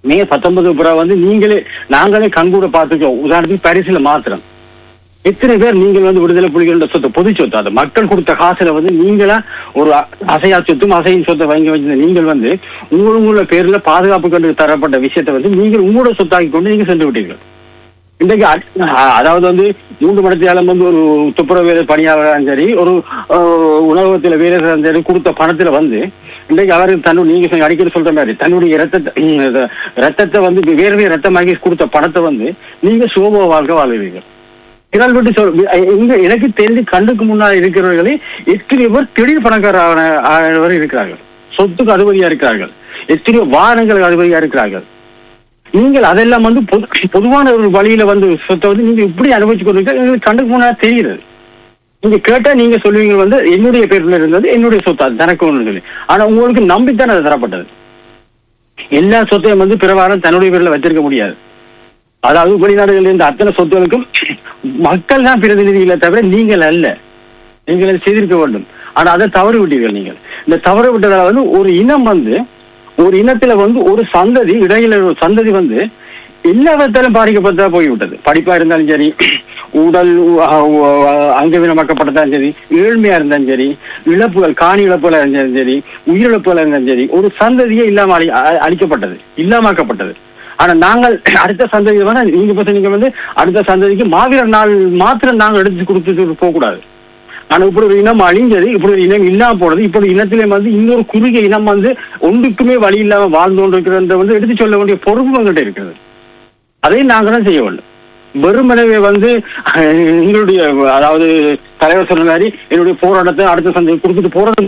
மே பத்தொன்பது பிறகு வந்து நீங்களே நாங்களே கண்கூட பார்த்துக்கோம் உதாரணத்துக்கு பரிசுல மாத்திரம் எத்தனை பேர் நீங்கள் வந்து விடுதலை புலிகளோட சொத்து பொது சொத்து அது மக்கள் கொடுத்த காசுல வந்து நீங்களா ஒரு அ- அசையா சொத்தும் அசையின் சொத்தை வாங்கி வச்சிருந்த நீங்கள் வந்து உங்கள உங்களோட பேர்ல பாதுகாப்பு கண்டு தரப்பட்ட விஷயத்தை வந்து நீங்கள் உங்களோட சொத்தாக்கி கொண்டு நீங்க சென்று விட்டீர்கள் இன்றைக்கு அ- அ- அதாவது வந்து மூன்று மடத்தியாலம் வந்து ஒரு துப்புரவு வேலை பணியாளராக சரி ஒரு அஹ், உணவகத்துல வேலை செய்யறாலும் சரி கொடுத்த பணத்துல வந்து இன்றைக்கு அவருக்கு தன்னுடைய நீங்க சொன்ன அடிக்கடி சொல்ற மாதிரி தன்னுடைய ரத்தத்தை ம், இது, ரத்தத்தை வந்து வேர்வை ரத்தமாக்கி கொடுத்த பணத்தை வந்து நீங்க சோப வாழ்க்கை வாழ்வீங்க இதனால் விட்டு சொல் இங்க எனக்கு தெரிஞ்சு கண்ணுக்கு முன்னால் இருக்கிறவர்களே எத்தனை பேர் திடீர் பணக்கார ஆனவர் இருக்கிறார்கள் சொத்துக்கு அதிபதியா இருக்கிறார்கள் எத்தனையோ வாகனங்களுக்கு அதிபதியா இருக்கிறார்கள் நீங்கள் அதெல்லாம் வந்து பொது பொதுவான ஒரு வழியில வந்து சொத்தை வந்து நீங்க இப்படி அனுபவிச்சு கொண்டிருக்க எங்களுக்கு கண்ணுக்கு முன்னாடி தெரியுது நீங்க கேட்டா நீங்க சொல்லுவீங்க வந்து என்னுடைய பேர்ல இருந்தது என்னுடைய சொத்து அது தனக்கு ஒன்று சொல்லி ஆனா உங்களுக்கு நம்பித்தான் அது தரப்பட்டது எல்லா சொத்தையும் வந்து பிறவாரம் தன்னுடைய பேர்ல வச்சிருக்க முடியாது அதாவது வெளிநாடுகளில் இருந்த அத்தனை சொத்துகளுக்கும் மக்கள் தான் பிரதிநிதிகளை தவிர நீங்கள் அல்ல நீங்கள் அதை செய்திருக்க வேண்டும் ஆனா அதை தவறு விட்டீர்கள் நீங்கள் இந்த தவறு விட்டதால வந்து ஒரு இனம் வந்து ஒரு இனத்துல வந்து ஒரு சந்ததி இடையில ஒரு சந்ததி வந்து எல்லா விதத்திலும் பாதிக்கப்பட்டதா போய்விட்டது படிப்பா இருந்தாலும் சரி உடல் அங்கவீனமாக்கப்பட்டதாலும் சரி ஏழ்மையா இருந்தாலும் சரி இழப்புகள் காணி இழப்புகளா இருந்தாலும் சரி உயிரிழப்புகளா இருந்தாலும் சரி ஒரு சந்ததியே இல்லாம அழி அ- அழிக்கப்பட்டது இல்லாமாக்கப்பட்டது ஆனா நாங்கள் அடுத்த சந்ததி வந்து நீங்க இப்ப சொன்னீங்க வந்து அடுத்த சந்ததிக்கு மாவீரர் நாள் மாத்திரம் நாங்கள் எடுத்து கொடுத்துட்டு போக கூடாது ஆனா இப்படி ஒரு இனம் அழிஞ்சது இப்படி ஒரு இனம் இல்லாம போனது இப்படி இனத்திலே வந்து இன்னொரு குறுகிய இனம் வந்து ஒன்றுக்குமே வழி இல்லாம வாழ்ந்து கொண்டிருக்கிறத வந்து எடுத்து சொல்ல வேண்டிய பொறுப்பு எங்கள்கிட்ட இருக்கிறது அதையும் நாங்க தான் செய்ய வேண்டும் வெறுமனவே வந்து அஹ், எங்களுடைய அதாவது தலைவர் சொன்ன மாதிரி என்னுடைய போராட்டத்தை அடுத்த சந்தை கொடுத்துட்டு போறது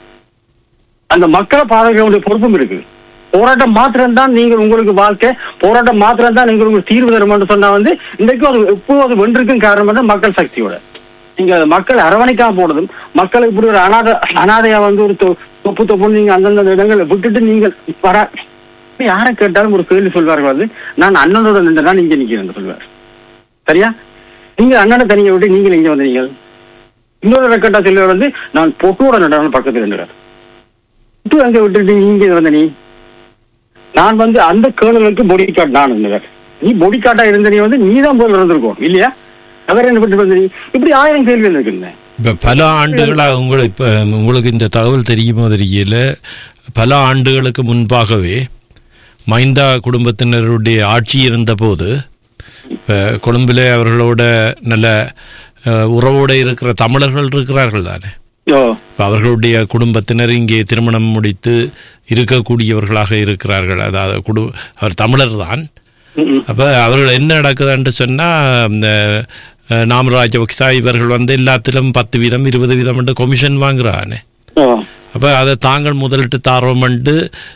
அந்த மக்களை பாதுகாக்க வேண்டிய பொறுப்பும் இருக்கு போராட்டம் மாத்திரம் தான் நீங்கள் உங்களுக்கு வாழ்க்கை போராட்டம் மாத்திரம் தான் நீங்கள் உங்களுக்கு தீர்வு தரும் என்று சொன்னா வந்து இன்றைக்கும் அது எப்போது வென்றிருக்கும் காரணம் வந்து மக்கள் சக்தியோட நீங்க அது மக்கள் அரவணைக்காம போனதும் மக்கள் இப்படி ஒரு அனாதை அனாதையா வந்து ஒரு தொ- தொப்பு தொப்பு நீங்க அந்தந்த இடங்களை விட்டுட்டு நீங்கள் வர யாரை கேட்டாலும் ஒரு கேள்வி சொல்வார்கள் வந்து நான் அண்ணனோட நின்று தான் இங்க நிக்கிறேன் சொல்வார் சரியா நீங்க அண்ணனை தனியை விட்டு நீங்கள் இங்க வந்தீங்க இன்னொரு ரெக்கட்டா சொல்லுவார் வந்து நான் பொட்டோட நடன பக்கத்துல நின்றார் பொட்டு அங்க விட்டுட்டு நீங்க இங்க வந்த நீ நான் வந்து அந்த கேர்னலுக்கு பொடி கார்டு நான் இருந்தவர் நீ பொடி கார்டா இருந்த நீ வந்து நீ தான் போய் இருந்திருக்கோம் இல்லையா அவர் என்ன விட்டு வந்து நீ இப்படி ஆயிரம் கேள்விகள் இருக்குங்க இப்போ பல ஆண்டுகளாக உங்களுக்கு இப்போ உங்களுக்கு இந்த தகவல் தெரியுமோ தெரியல பல ஆண்டுகளுக்கு முன்பாகவே மைந்தா குடும்பத்தினருடைய ஆட்சி இருந்தபோது இப்போ கொழும்பில் அவர்களோட நல்ல அஹ், உறவோடு இருக்கிற தமிழர்கள் இருக்கிறார்கள் தானே ஓ இப்ப அவர்களுடைய குடும்பத்தினர் இங்கே திருமணம் முடித்து இருக்கக்கூடியவர்களாக இருக்கிறார்கள் அதாவது குடு அவர் தமிழர் தான் ம், ம். அப்போ அவர்கள் என்ன நடக்குதுன்னு சொன்னால் இந்த அஹ், நாம ராஜபக்சா இவர்கள் வந்து எல்லாத்திலும் பத்து வீதம் இருபது வீதம் என்று கொமிஷன் வாங்குறானே ஓ அப்போ அதை தாங்கள் முதலிட்டு தாரோமண்டு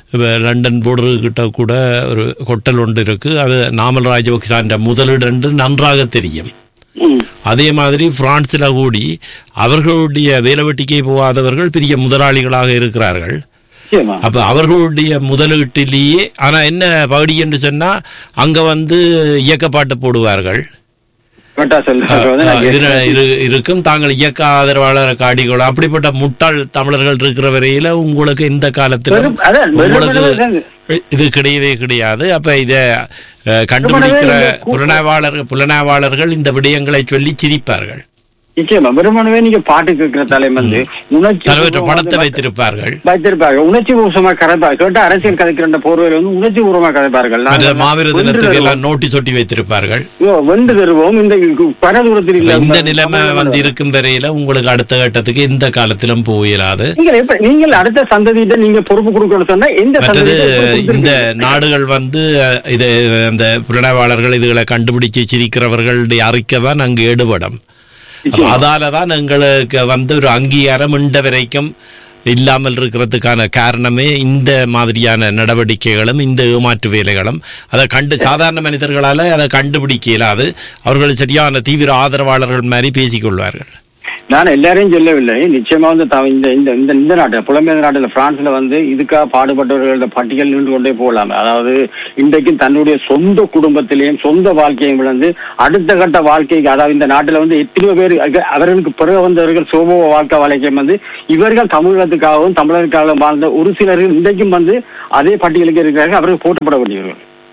லண்டன் போர்டர் கிட்ட கூட ஒரு கொட்டல் ஒன்று இருக்கு அது நாமல் ராஜபக்சான்ற முதலீடு நன்றாக தெரியும் ம் அதே மாதிரி பிரான்சில் கூடி அவர்களுடைய வேலை வெட்டிக்கே போகாதவர்கள் பெரிய முதலாளிகளாக இருக்கிறார்கள் நிச்சயமா அப்ப அவர்களுடைய முதலீட்டிலேயே ஆனா என்ன பகுதி என்று சொன்னா அங்க வந்து இயக்கப்பாட்டு போடுவார்கள் கரெக்டா சொல்லு வந்து நான் இதுல இரு- இருக்கும் தாங்கள் இயக்க ஆதரவாளர் காடிகள் அப்படிப்பட்ட முட்டாள் தமிழர்கள் இருக்கிற வரையில உங்களுக்கு இந்த காலத்துல வெறும்- அதான் உங்களுக்கு வெறுமனவே இது கிடையவே கிடையாது அப்ப இத அஹ், கண்டுபிடிக்கிற வெறுமனவே இந்த கூ- புலனாய்வாளர் புலனாய்வாளர்கள் இந்த விடயங்களை சொல்லி சிரிப்பார்கள் நிச்சயமா வெறுமனவே நீங்க பாட்டு கேட்கிற தலைமை வந்து உணர்ச்சி தலைவற்ற பூர்வமா படத்தை வந்து வைத்திருப்பார்கள் வைத்திருப்பாங்க உணர்ச்சி பூர்வமா கதைப்பாங்க கேட்டா அரசியல் கதைக்கிற போர்வையில் வந்து உணர்ச்சி பூர்வமா கதைப்பார்கள் அந்த நாங்கள் மாவீர வென்று தினத்துக்கு தருவோம். எல்லாம் நோட்டீஸ் ஒட்டி வைத்திருப்பார்கள் ஐயோ, வென்று தருவோம் இந்த பரதூரத்தில் இப்ப இல்ல இந்த நிலைமை வந்து இருக்கும் வரையில உங்களுக்கு அடுத்த கட்டத்துக்கு எந்த காலத்திலும் போயிடாது நீங்கள் எப்ப நீங்கள் அடுத்த சந்ததியிட்ட நீங்க பொறுப்பு கொடுக்கணும்னு சொன்னா எந்த மற்றது சந்ததியிட்ட இந்த நாடுகள் வந்து அஹ், இது அந்த புலனாய்வாளர்கள் இதுகளை கண்டுபிடிச்சு சிரிக்கிறவர்களுடைய அறிக்கை தான் அங்கு எடுபடும் அப்ப அதால தான் எங்களுக்கு வந்து ஒரு அங்கீகாரம் இன்ற வரைக்கும் இல்லாமல் இருக்கிறதுக்கான காரணமே இந்த மாதிரியான நடவடிக்கைகளும் இந்த ஏமாற்று வேலைகளும் அதை கண்டு சாதாரண மனிதர்களால அதை கண்டுபிடிக்க இயலாது அவர்கள் சரியான தீவிர ஆதரவாளர்கள் மாதிரி பேசிக்கொள்வார்கள் நான் எல்லாரையும் சொல்லவில்லை நிச்சயமா வந்து த- இந்த இந்த இந்த இந்த நாட்டு புலம்பெயர்ந்த நாட்டுல பிரான்ஸ்ல வந்து இதுக்காக பாடுபட்டவர்களோட பட்டியல் நின்று கொண்டே போகலாம் அதாவது இன்றைக்கும் தன்னுடைய சொந்த குடும்பத்திலேயும் சொந்த வாழ்க்கையும் இழந்து அடுத்த கட்ட வாழ்க்கைக்கு அதாவது இந்த நாட்டுல வந்து எத்தனையோ பேர் அக- அவர்களுக்கு பிறகு வந்தவர்கள் சோபவ வாழ்க்கை வாழ்க்கையும் வந்து இவர்கள் தமிழகத்துக்காகவும் தமிழருக்காகவும் வாழ்ந்த ஒரு சிலர்கள் இன்றைக்கும் வந்து அதே பட்டியலுக்கு இருக்கிறார்கள் அவர்கள் போட்டப்பட வேண்டியவர்கள்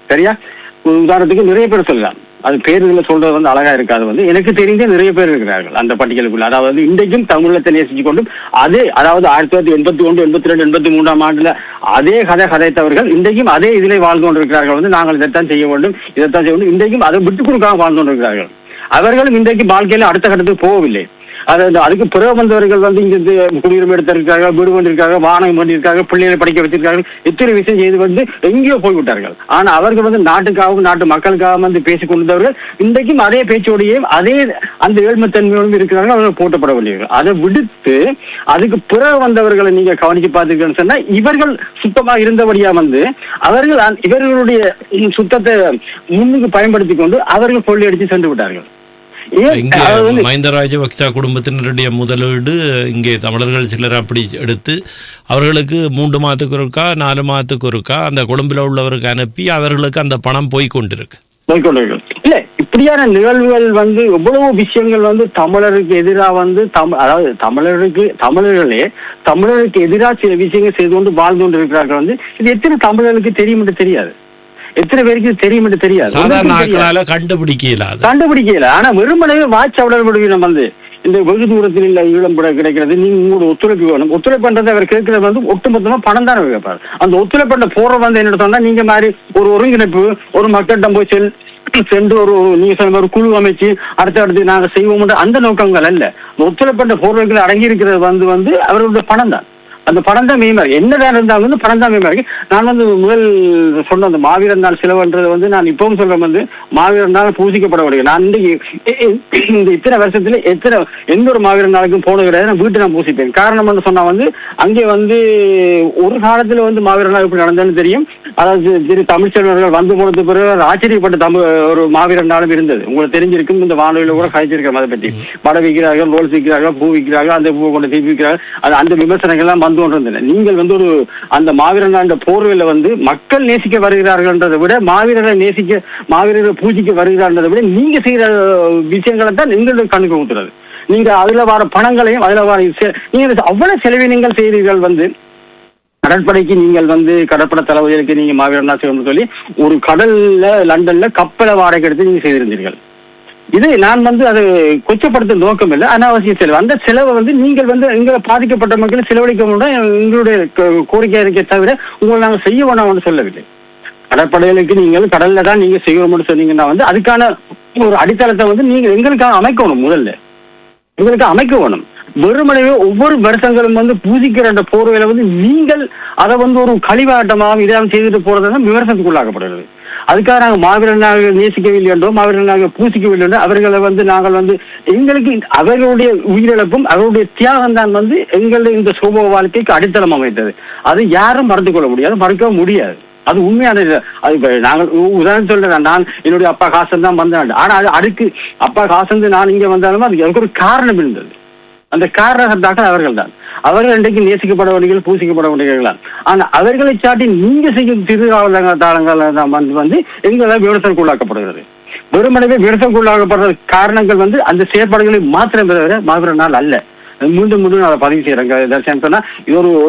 சரியா ஒரு உதாரணத்துக்கு நிறைய பேர் சொல்லலாம் அது பேருகளை சொல்றது வந்து அழகா இருக்காது வந்து எனக்கு தெரிஞ்ச நிறைய பேர் இருக்கிறார்கள் அந்த பட்டியலுக்குள்ள அதாவது இன்றைக்கும் தமிழத்தை நேசிச்சு கொண்டும் அதே அதாவது ஆயிரத்தி தொள்ளாயிரத்தி எண்பத்தி ஒன்று எண்பத்தி ரெண்டு எண்பத்தி மூன்றாம் ஆண்டுல அதே கதை கதைத்தவர்கள் இன்றைக்கும் அதே இதிலே வாழ்ந்து கொண்டிருக்கிறார்கள் வந்து நாங்கள் இதைத்தான் செய்ய வேண்டும் இதைத்தான் செய்ய வேண்டும் இன்றைக்கும் அதை விட்டுக் கொடுக்காம வாழ்ந்து கொண்டிருக்கிறார்கள் அவர்களும் இன்றைக்கு வாழ்க்கையில அடுத்த கட்டத்துக்கு போகவில்லை அது அந்த- அதுக்கு பிறகு வந்தவர்கள் வந்து இங்க இந்த குடியுரிமை எடுத்திருக்காங்க வீடு கொண்டிருக்காங்க வாகனம் பண்ணியிருக்காங்க பிள்ளைகளை படிக்க வச்சிருக்காங்க இத்தனை விஷயம் செய்து வந்து எங்கேயோ போய்விட்டார்கள் ஆனா அவர்கள் வந்து நாட்டுக்காகவும் நாட்டு மக்களுக்காகவும் வந்து பேசிக் கொண்டிருந்தவர்கள் இன்றைக்கும் அதே பேச்சோடையும் அதே அந்த ஏழ்மைத்தன்மையோடும் இருக்கிறார்கள் அவர்கள் போட்டப்படவில்லைகள் அதை விடுத்து அதுக்கு பிறகு வந்தவர்களை நீங்க கவனிச்சு பார்த்தீங்கன்னு சொன்னா இவர்கள் சுத்தமா இருந்தபடியா வந்து அவர்கள் அந்த- இவர்களுடைய சுத்தத்தை முன்னுக்கு பயன்படுத்தி கொண்டு அவர்கள் கொள்ளையடித்து சென்று விட்டார்கள் ஏன் இங்கே அதாவது வந்து மஹிந்த ராஜபக்ச குடும்பத்தினருடைய முதலீடு இங்கே தமிழர்கள் சிலர் அப்படி எடுத்து அவர்களுக்கு மூன்று மாதத்துக்கு ஒருக்கா நாலு மாதத்துக்கு ஒருக்கா அந்த கொழும்பில் உள்ளவருக்கு அனுப்பி அவர்களுக்கு அந்த பணம் போய் கொண்டிருக்கு போய்க்கொண்டிருக்கிறது இல்ல இப்படியான நிகழ்வுகள் வந்து எவ்வளவு விஷயங்கள் வந்து தமிழருக்கு எதிராக வந்து தமிழ் அதாவது தமிழருக்கு தமிழர்களே தமிழருக்கு எதிராக சில விஷயங்கள் செய்து கொண்டு வாழ்ந்து கொண்டு இருக்கிறார்கள் வந்து இது எத்தனை தமிழர்களுக்கு தெரியும் என்று தெரியாது எத்தனை பேருக்கு இது தெரியும் என்று தெரியாது சாதாரண ஒருத்தருக்கும் தெரியாது. ஆட்களால கண்டுபிடிக்க இயலாது கண்டுபிடிக்கல ஆனா வெறுமனவே வாட்சவடர் வந்து இந்த வெகு தூரத்தில் இல்ல ஈழம் கூட கிடைக்கிறது நீங்க உங்களோட ஒத்துழைப்பு வேணும் ஒத்துழைப்பு பண்றது அவர் கேட்கறது வந்து ஒட்டுமொத்தமா பணம் தானே கேட்பாரு அந்த ஒத்துழைப்பு பண்ண போற வந்து என்ன சொன்னா நீங்க மாதிரி ஒரு ஒருங்கிணைப்பு ஒரு மக்களிடம் போய் செல் சென்று ஒரு நீங்க சொன்ன மாதிரி ஒரு குழு அமைச்சு அடுத்து அடுத்து நாங்க செய்வோம் அந்த நோக்கங்கள் அல்ல இந்த ஒத்துழைப்பு பண்ண பொருட்கள் அடங்கி இருக்கிறது வந்து வந்து அவருடைய பணம் தான் அந்த பணம் தான் மெய்மா இருக்கு என்னதான் இருந்தாலும் வந்து பணம் தான் மெய்மா இருக்கு நான் வந்து முதல் சொன்ன அந்த மாவீரன் நாள் செலவுன்றது வந்து நான் இப்பவும் சொல்றேன் வந்து மாவீரன் நாள் பூசிக்கப்படக்கூடிய நான் இன்றைக்கு இ- இ- இந்த இத்தனை வருஷத்துல எத்தனை எந்த ஒரு மாவீரன் நாளுக்கும் போன கிடையாது நான் வீட்டு நான் பூசிப்பேன் காரணம் வந்து சொன்னா வந்து அங்கே வந்து ஒரு காலத்துல வந்து மாவீரன் நாள் எப்படி நடந்ததுன்னு தெரியும் அதாவது திரு தமிழ்ச்செல்வர்கள் வந்து போனது பிறகு ஒரு ஆச்சரியப்பட்ட தமிழ் ஒரு மாவீரன் நாளும் இருந்தது உங்களுக்கு தெரிஞ்சிருக்கும் இந்த வானொலியில கூட கழிச்சிருக்கேன் அதை பற்றி படம் விற்கிறார்கள் ரோல்ஸ் விற்கிறார்கள் பூ விற்கிறார்கள் அந்த பூ கொண்டு தீ விற்கிறார்கள் அது அந்த விமர்சனங்கள் எல்லாம் வந்து கொண்டிருந்தன நீங்கள் வந்து ஒரு அந்த மாவீரன் அந்த போர்வையில வந்து மக்கள் நேசிக்க வருகிறார்கள்ன்றதை விட மாவீரரை நேசிக்க மாவீரரை பூஜிக்க வருகிறார்ன்றதை விட நீங்க செய்யற விஷயங்களை தான் எங்களுக்கு கண்ணுக்கு ஊத்துறது நீங்க அதுல வர பணங்களையும் அதுல வர செ- நீங்க அவ்வளவு செலவினங்கள் செய்கிறீர்கள் வந்து கடற்படைக்கு நீங்கள் வந்து கடற்படை தளபதிகளுக்கு நீங்க மாவீரன் செய்யணும்னு சொல்லி ஒரு கடல்ல லண்டன்ல கப்பலை வாடகை எடுத்து நீங்க செய்திருந்தீர்கள் இது நான் வந்து அது கொச்சப்படுத்த நோக்கம் இல்லை அனாவசிய செலவு அந்த செலவை வந்து நீங்கள் வந்து எங்களை பாதிக்கப்பட்ட மக்களை செலவழிக்க முடியும் எங்களுடைய க- கோரிக்கை இருக்கே தவிர உங்களை நாங்கள் செய்ய வேணாம்னு சொல்லவில்லை கடற்படைகளுக்கு நீங்கள் கடல்ல தான் நீங்க செய்யணும்னு சொன்னீங்கன்னா வந்து அதுக்கான ஒரு அடித்தளத்தை வந்து நீங்க எங்களுக்காக அமைக்கணும் முதல்ல எங்களுக்கு அமைக்க வேணும் வெறுமனவே ஒவ்வொரு வருஷங்களும் வந்து பூஜிக்கிற அந்த போர்வையில வந்து நீங்கள் அதை வந்து ஒரு கழிவாட்டமாக இதாக செய்துட்டு போறதுதான் விமர்சனத்துக்குள்ளாக்கப்படுகிறது அதுக்காக நாங்கள் மாவீரன் நாங்கள் நேசிக்கவில்லை என்றோ மாவீரன் நாங்கள் பூசிக்கவில்லை என்றோ அவர்களை வந்து நாங்கள் வந்து எங்களுக்கு இந்த- அவர்களுடைய உயிரிழப்பும் அவருடைய தியாகம் தான் வந்து எங்களுடைய இந்த சோப வாழ்க்கைக்கு அடித்தளம் அமைத்தது அது யாரும் மறந்து கொள்ள முடியாது மறக்கவும் முடியாது அது உண்மையான இது. அது இப்ப நாங்கள் உ- உதாரணம் சொல்றேன் நான் என்னுடைய அப்பா காசன் தான் வந்தேன் ஆனா அது அதுக்கு அப்பா காசன் நான் இங்க வந்தாலும் அதுக்கு எனக்கு ஒரு காரணம் இருந்தது அந்த காரணத்தாக்கள் அவர்கள் தான் அவர்கள் இன்றைக்கு நேசிக்கப்பட வேண்டியவர்கள் பூசிக்கப்பட வேண்டியவர்கள் தான் ஆனா அவர்களை சாட்டி நீங்க செய்யும் திருகாலங்கள் வந்து வந்து எங்களால் விமர்சனக்குள்ளாக்கப்படுகிறது வெறுமனவே விமர்சனக்குள்ளாக்கப்படுற காரணங்கள் வந்து அந்த செயற்பாடுகளை மாத்திரம் தவிர மாத்திர நாள் அல்ல மீண்டும் மீண்டும் நான் அதை பதிவு செய்யறேங்க தர்ஷன் சொன்னா இது ஒரு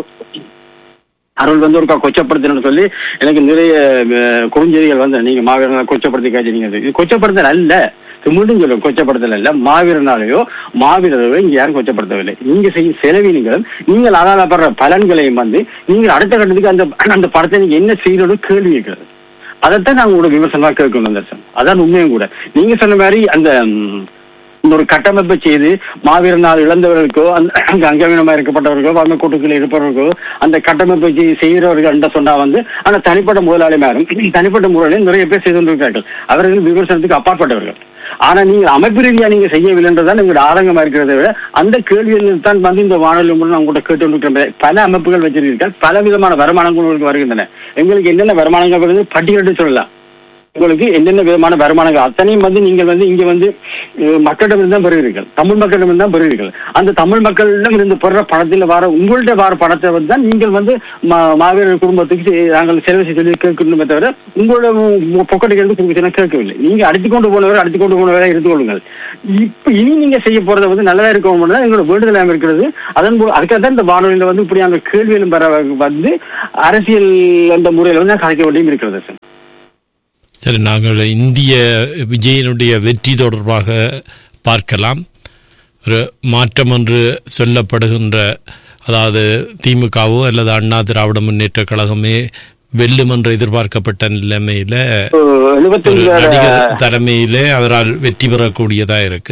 அருள் வந்து ஒரு கொச்சப்படுத்தணும்னு சொல்லி எனக்கு நிறைய அஹ், குறுஞ்செய்திகள் வந்து நீங்க மாவீரனை கொச்சப்படுத்தி காய்ச்சிங்க இது கொச்சப்படுத்தல் அல்ல இது மீண்டும் சொல்லுங்க கொச்சப்படுத்தல் அல்ல மாவீரனாலேயோ மாவீரரையோ இங்க யாரும் கொச்சப்படுத்தவில்லை நீங்க செய்யும் செலவினங்களும் நீங்கள் அதால படுற பலன்களையும் வந்து நீங்கள் அடுத்த கட்டத்துக்கு அந்த அந்த படத்தை நீங்க என்ன செய்யணும் கேள்வி கேட்கிறது அதைத்தான் நாங்க உங்களோட விமர்சனமா கேட்கணும் தர்சன் அதான் உண்மையும் கூட நீங்க சொன்ன மாதிரி அந்த ம், இந்த ஒரு கட்டமைப்பை செய்து மாவீரர் நாள் இழந்தவர்களுக்கோ அந்த அங்க அங்கவீனமா இருக்கப்பட்டவர்களோ வறுமை கூட்டுகளில் இருப்பவர்களோ அந்த கட்டமைப்பை செய்- செய்கிறவர்கள் என்று சொன்னா வந்து ஆனா தனிப்பட்ட முதலாளிமாரும் தனிப்பட்ட முறையிலும் நிறைய பேர் செய்து கொண்டிருக்கிறார்கள் அவர்கள் விமர்சனத்துக்கு அப்பாற்பட்டவர்கள் ஆனா நீங்க அமைப்பு ரீதியா நீங்க செய்யவில்லைன்றதான் எங்களோட ஆதங்கமா இருக்கிறதை விட அந்த கேள்வியில் தான் வந்து இந்த வானொலி மூலம் நான் உங்கள்கிட்ட கேட்டு கொண்டிருக்கிறேன் பல அமைப்புகள் வச்சிருக்கீர்கள் பல விதமான வருமானங்கள் உங்களுக்கு வருகின்றன எங்களுக்கு என்னென்ன வருமானங்கள் வருது பட்டியலிட்டு சொல்லலாம் உங்களுக்கு என்னென்ன விதமான வருமானங்கள் அத்தனையும் வந்து நீங்கள் வந்து இங்க வந்து அஹ், மக்களிடம் தான் பெறுவீர்கள் தமிழ் மக்களிடம் தான் பெறுவீர்கள் அந்த தமிழ் மக்களிடம் இருந்து பெற பணத்தில் வர உங்கள்ட்ட வர பணத்தை வந்து தான் நீங்கள் வந்து மா- மாவீரர் குடும்பத்துக்கு செ- நாங்கள் செலவு செய்து சொல்லி கேட்கணுமே தவிர உங்களோட பொக்கெட்டுக்கு இருந்து கொடுக்க கேட்கவில்லை நீங்க அடித்து கொண்டு போனவரை அடித்து கொண்டு போனவரை இருந்து கொள்ளுங்கள் இப்ப இனி நீங்க செய்ய போறதை வந்து நல்லதா இருக்கவும் தான் எங்களோட வேண்டுதலாக இருக்கிறது அதன் மூலம் அதுக்காக தான் இந்த வானொலியில வந்து இப்படி அந்த கேள்வியிலும் பெற வந்து அரசியல் அந்த முறையில வந்து நான் கலைக்க வேண்டியும் இருக்கிறது சார் சரி நாங்கள் இந்திய விஜயனுடைய வெற்றி தொடர்பாக பார்க்கலாம் ஒரு மாற்றம் என்று சொல்லப்படுகின்ற அதாவது திமுகவோ அல்லது அண்ணா திராவிட முன்னேற்ற கழகமே வெல்லும் என்று எதிர்பார்க்கப்பட்ட நிலைமையில ஒரு எழுபத்தஞ்சு நடிகர் தலைமையிலே அவரால் வெற்றி பெறக்கூடியதா இருக்கு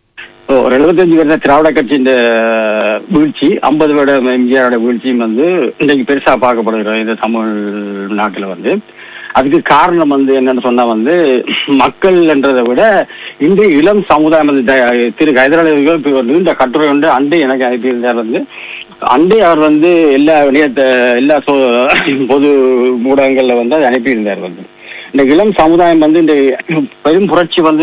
ஒரு எழுபத்தஞ்சு வருட திராவிட கட்சியின் வீழ்ச்சி ஐம்பது வருட எம்ஜிஆரோட வீழ்ச்சியும் வந்து இன்றைக்கு பெருசா பார்க்கப்படுகிறோம் இந்த தமிழ் நாட்டில் வந்து அதுக்கு காரணம் வந்து என்னன்னு சொன்னா வந்து மக்கள் என்றதை விட இன்று இளம் சமுதாயம் வந்து த- திரு ஹைதராபாத் இப்ப ஒரு நீண்ட கட்டுரை உண்டு அண்டை எனக்கு அனுப்பியிருந்தார் வந்து அண்டை அவர் வந்து எல்லா இணையத்த எல்லா சோ- பொது ஊடகங்கள்ல வந்து அதை அனுப்பியிருந்தார் வந்து இந்த இளம் சமுதாயம் வந்து இந்த பெரும் புரட்சி வந்து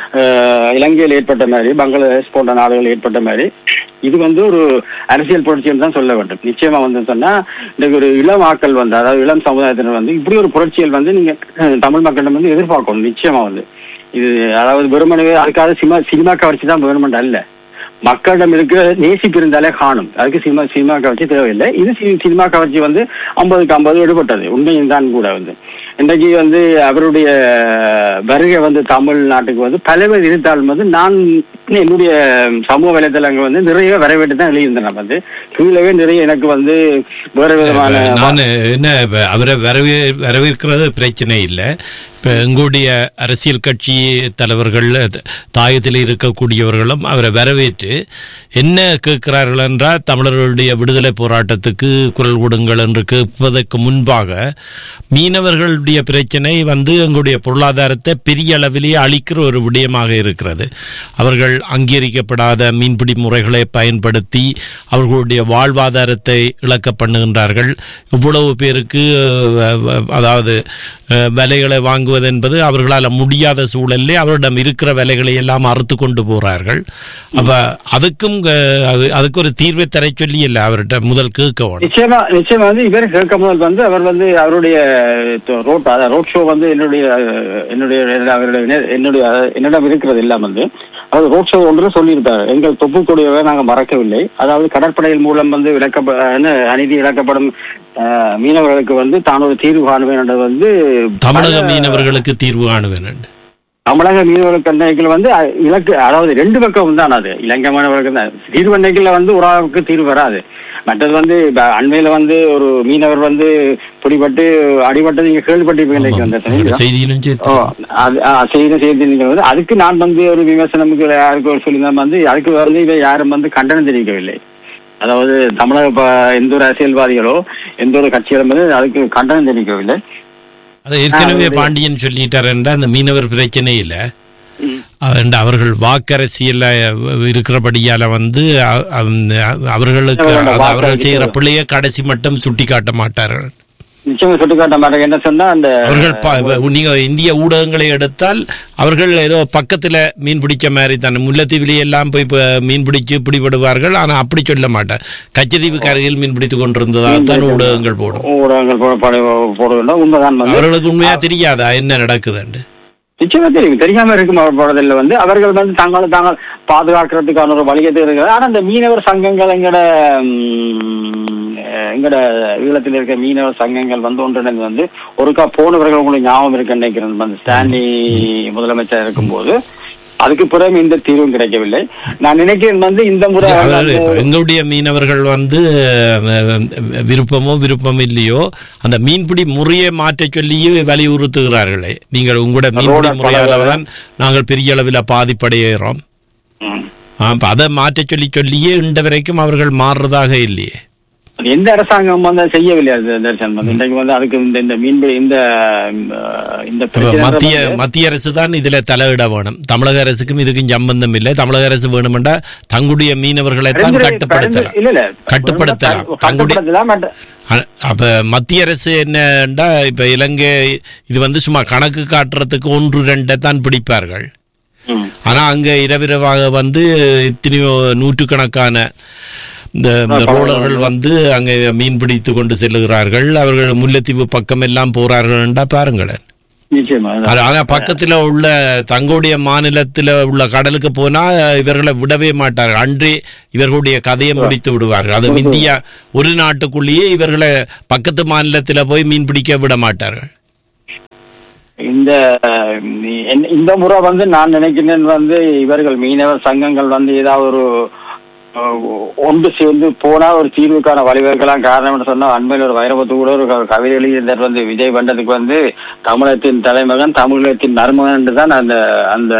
அஹ், இலங்கையில் ஏற்பட்ட மாதிரி பங்களாதேஷ் போன்ற நாடுகள் ஏற்பட்ட மாதிரி இது வந்து ஒரு அரசியல் புரட்சின்னு தான் சொல்ல வேண்டும் நிச்சயமா வந்து சொன்னா இந்த ஒரு இளம் ஆக்கள் வந்து அதாவது இளம் சமுதாயத்தினர் வந்து இப்படி ஒரு புரட்சியல் வந்து நீங்க அஹ், தமிழ் மக்களிடம் வந்து எதிர்பார்க்கணும் நிச்சயமா வந்து இது அதாவது வெறுமனவே அதுக்காக சினிமா சினிமா கவர்ச்சி தான் வேணுமெண்ட் அல்ல மக்களிடம் இருக்கிற நேசிப்பு இருந்தாலே காணும் அதுக்கு சினிமா சினிமா கவர்ச்சி தேவையில்லை இது சி- சினிமா கவர்ச்சி வந்து ஐம்பதுக்கு ஐம்பது விடுபட்டது உண்மையும் தான் கூட வந்து இன்றைக்கு வந்து அவருடைய வருகை வந்து தமிழ்நாட்டுக்கு வந்து பல பேர் இருந்தாலும் வந்து நான் என்னுடைய சமூக வலைதளங்கள் வந்து நிறைய வரவேற்று தான் எழுதியிருந்தேன் வந்து கீழவே நிறைய எனக்கு வந்து வேற விதமான நான் என்ன இப்ப அவரை வரவே வரவேற்கிறது பிரச்சனை இல்லை இப்போ எங்களுடைய அரசியல் கட்சி தலைவர்கள் தாயத்தில் இருக்கக்கூடியவர்களும் அவரை வரவேற்று என்ன கேட்கிறார்கள் என்றால் தமிழர்களுடைய விடுதலை போராட்டத்துக்கு குரல் கொடுங்கள் என்று கேட்பதற்கு முன்பாக மீனவர்களுடைய பிரச்சனை வந்து எங்களுடைய பொருளாதாரத்தை பெரிய அளவிலேயே அளிக்கிற ஒரு விடயமாக இருக்கிறது அவர்கள் அங்கீகரிக்கப்படாத மீன்பிடி முறைகளை பயன்படுத்தி அவர்களுடைய வாழ்வாதாரத்தை இழக்க பண்ணுகின்றார்கள் இவ்வளவு பேருக்கு அஹ், அஹ், அதாவது அஹ், விலைகளை வாங்குவது என்பது அவர்களால் முடியாத சூழலிலே அவரிடம் இருக்கிற விலைகளை எல்லாம் அறுத்து கொண்டு போறார்கள் அப்ப அதுக்கும் அஹ், அது- அதுக்கு ஒரு தீர்வை தர சொல்லி இல்லை அவர்கிட்ட முதல் கேட்க வேணும் நிச்சயமா நிச்சயமா வந்து இவர் கேட்க முதல் வந்து அவர் வந்து அவருடைய ரோட் அதாவது ரோட் ஷோ வந்து என்னுடைய அஹ், என்னுடைய அவருடைய இணை- என்னுடைய என்னிடம் இருக்கிறது எல்லாம் வந்து அவர் ரோட் ஷோ ஒன்று சொல்லியிருப்பார் எங்கள் தொப்புக்கூடியவை நாங்கள் மறக்கவில்லை அதாவது கடற்படையின் மூலம் வந்து விளக்கப்ப என்ன அநீதி இழக்கப்படும் அஹ், மீனவர்களுக்கு வந்து தான் ஒரு தீர்வு காணுவேன் என்றது வந்து தமிழக பல- மீனவர்களுக்கு தீர்வு காணுவேன் தமிழக மீனவர்கள் கண்ணைகள் வந்து அஹ், இலக்கு அதாவது ரெண்டு பக்கம் தான் அது இலங்கை மீனவர்களுக்கு தான் தீர்வு அன்னைக்குல வந்து ஒரு ஆளுக்கு தீர்வு வராது மற்றது வந்து இப்ப அண்மையில வந்து ஒரு மீனவர் வந்து பிடிபட்டு அடிபட்டது நீங்க கேள்விப்பட்டிருப்பீங்க இன்னைக்கு அந்த செய்தி. செய்தியிலும் ஓ, சேர்த்து அது ஆ, செய்தி செய்தி நீங்கள் வந்து அதுக்கு நான் வந்து ஒரு விமர்சனமுக்கு யாருக்கு ஒரு சொல்லியிருந்தேன் வந்து அதுக்கு வந்து இவை யாரும் வந்து கண்டனம் தெரிவிக்கவில்லை அதாவது தமிழக ப- எந்த ஒரு அரசியல்வாதிகளோ எந்த ஒரு கட்சிகளும் வந்து அதுக்கு கண்டனம் தெரிவிக்கவில்லை அது ஏற்கனவே அது- பாண்டியன் சொல்லிட்டார் அந்த மீனவர் பிரச்சனையில ம். and அவர்கள் வாக்கரசியல்ல இருக்கிறபடியால வந்து அ- அந்த- அவர்களுக்கு அவர்களோட அது அவர்கள் வாக்களிக்க- செய்கிற பிள்ளைய கடைசி மட்டும் சுட்டி காட்ட மாட்டார்கள் நிச்சயமா சுட்டிக்காட்ட மாட்டேன் என்ன சொன்னா அந்த அவர்கள் ப- நீங்க இந்திய ஊடகங்களை எடுத்தால் அவர்கள் ஏதோ பக்கத்துல மீன் பிடிச்ச மாதிரி தானே முல்லைத்தீவிலே எல்லாம் போய் ப- மீன் பிடிச்சு பிடிபடுவார்கள் ஆனா அப்படி சொல்ல மாட்டேன் கச்சத்தீவுக்கு அருகில் மீன் பிடித்துக் கொண்டிருந்ததாகத்தான் ஊடகங்கள் போடும் ஊடகங்கள் போட போட- போட வேண்டும் உண்மைதான் வந்து அவர்களுக்கு உண்மையா தெரியாதா என்ன நடக்குதுண்டு நிச்சயமா தெரியும் தெரியாம இருக்கும் அவர் போறதில்ல வந்து அவர்கள் வந்து தங்களை தாங்கள் பாதுகாக்கிறதுக்கான ஒரு வழியை தேடுகிறார் ஆனா இந்த மீனவர் சங்கங்கள் எங்கட ம், அஹ், எங்கட ஈழத்தில் இருக்க மீனவர் சங்கங்கள் வந்து ஒன்றிணைந்து வந்து ஒருக்கா போனவர்கள் உங்களுக்கு ஞாபகம் இருக்கு நினைக்கிறேன் வந்து ஸ்டான்லி முதலமைச்சர் இருக்கும்போது அதுக்கு பிறகு இந்த தீர்வும் கிடைக்கவில்லை நான் நினைக்கிறேன் வந்து இந்த முறை அவர் வந்து- இப்ப எங்களுடைய மீனவர்கள் வந்து அஹ், விருப்பமோ விருப்பம் இல்லையோ அந்த மீன்பிடி முறையை மாற்றச் சொல்லியே வலியுறுத்துகிறார்களே நீங்கள் உங்களோட மீன்பிடி ரோட முறையால பலவ- தான் நாங்கள் பெரிய அளவில் பாதிப்படைகிறோம் ம். அப்ப அதை மாற்றச் சொல்லி சொல்லியே இன்ற வரைக்கும் அவர்கள் மாறுறதாக இல்லையே அது எந்த அரசாங்கம் வந்து அதை செய்யவில்லை அது தர்ஷன் வந்து இன்றைக்கு வந்து அதுக்கு இந்த இந்த மீன்பிடி இந்த அஹ், இந்த இப்ப பிரச்சனை மத்திய வந்து- மத்திய அரசு தான் இதுல தலையிட வேணும் தமிழக அரசுக்கும் இதுக்கும் சம்பந்தம் இல்லை தமிழக அரசு வேணுமெண்டா தங்களுடைய மீனவர்களை தான் பரிந்துரை- கட்டுப்படுத்தலாம் இல்ல இல்ல கட்டுப்படுத்தலாம். தங்களுடைய- கட்டுப்படுத்தலாம் but அ- அப்ப மத்திய அரசு என்னண்டா இப்ப இலங்கை இது வந்து சும்மா கணக்கு காட்டுறதுக்கு ஒன்று ரெண்டை தான் பிடிப்பார்கள் ம். ஆனா அங்க இரவிரவாக வந்து எத்தனையோ நூற்றுக்கணக்கான இந்த இந்த ரோலர்கள் வந்து அங்க மீன் பிடித்து கொண்டு செல்லுகிறார்கள் அவர்கள் முல்லைத்தீவு பக்கம் எல்லாம் போறார்கள்டா பாருங்களேன் நிச்சயமா அதான். ஆனா- ஆனா பக்கத்துல உள்ள தங்களுடைய மாநிலத்துல உள்ள கடலுக்கு போனா இவர்களை விடவே மாட்டார்கள் அன்றே இவர்களுடைய கதையை முடித்து விடுவார்கள் அது இந்தியா ஒரு நாட்டுக்குள்ளேயே இவர்களை பக்கத்து மாநிலத்துல போய் மீன் பிடிக்க விட மாட்டார்கள் இந்த இந்த அஹ், இந்த- இந்த முறை வந்து நான் நினைக்கிறேன் வந்து இவர்கள் மீனவர் சங்கங்கள் வந்து ஏதாவது ஒரு அஹ், ஒன்று சேர்ந்து போனா ஒரு தீர்வுக்கான வழிவகுக்கலாம் காரணம்னு சொன்னா அண்மையில் ஒரு வைரவத்து கூட ஒரு க- கவிதை எழுதியிருந்தார் வந்து விஜய் பண்டத்துக்கு வந்து தமிழகத்தின் தலைமகன் தமிழகத்தின் மருமகன் தான் அந்த அந்த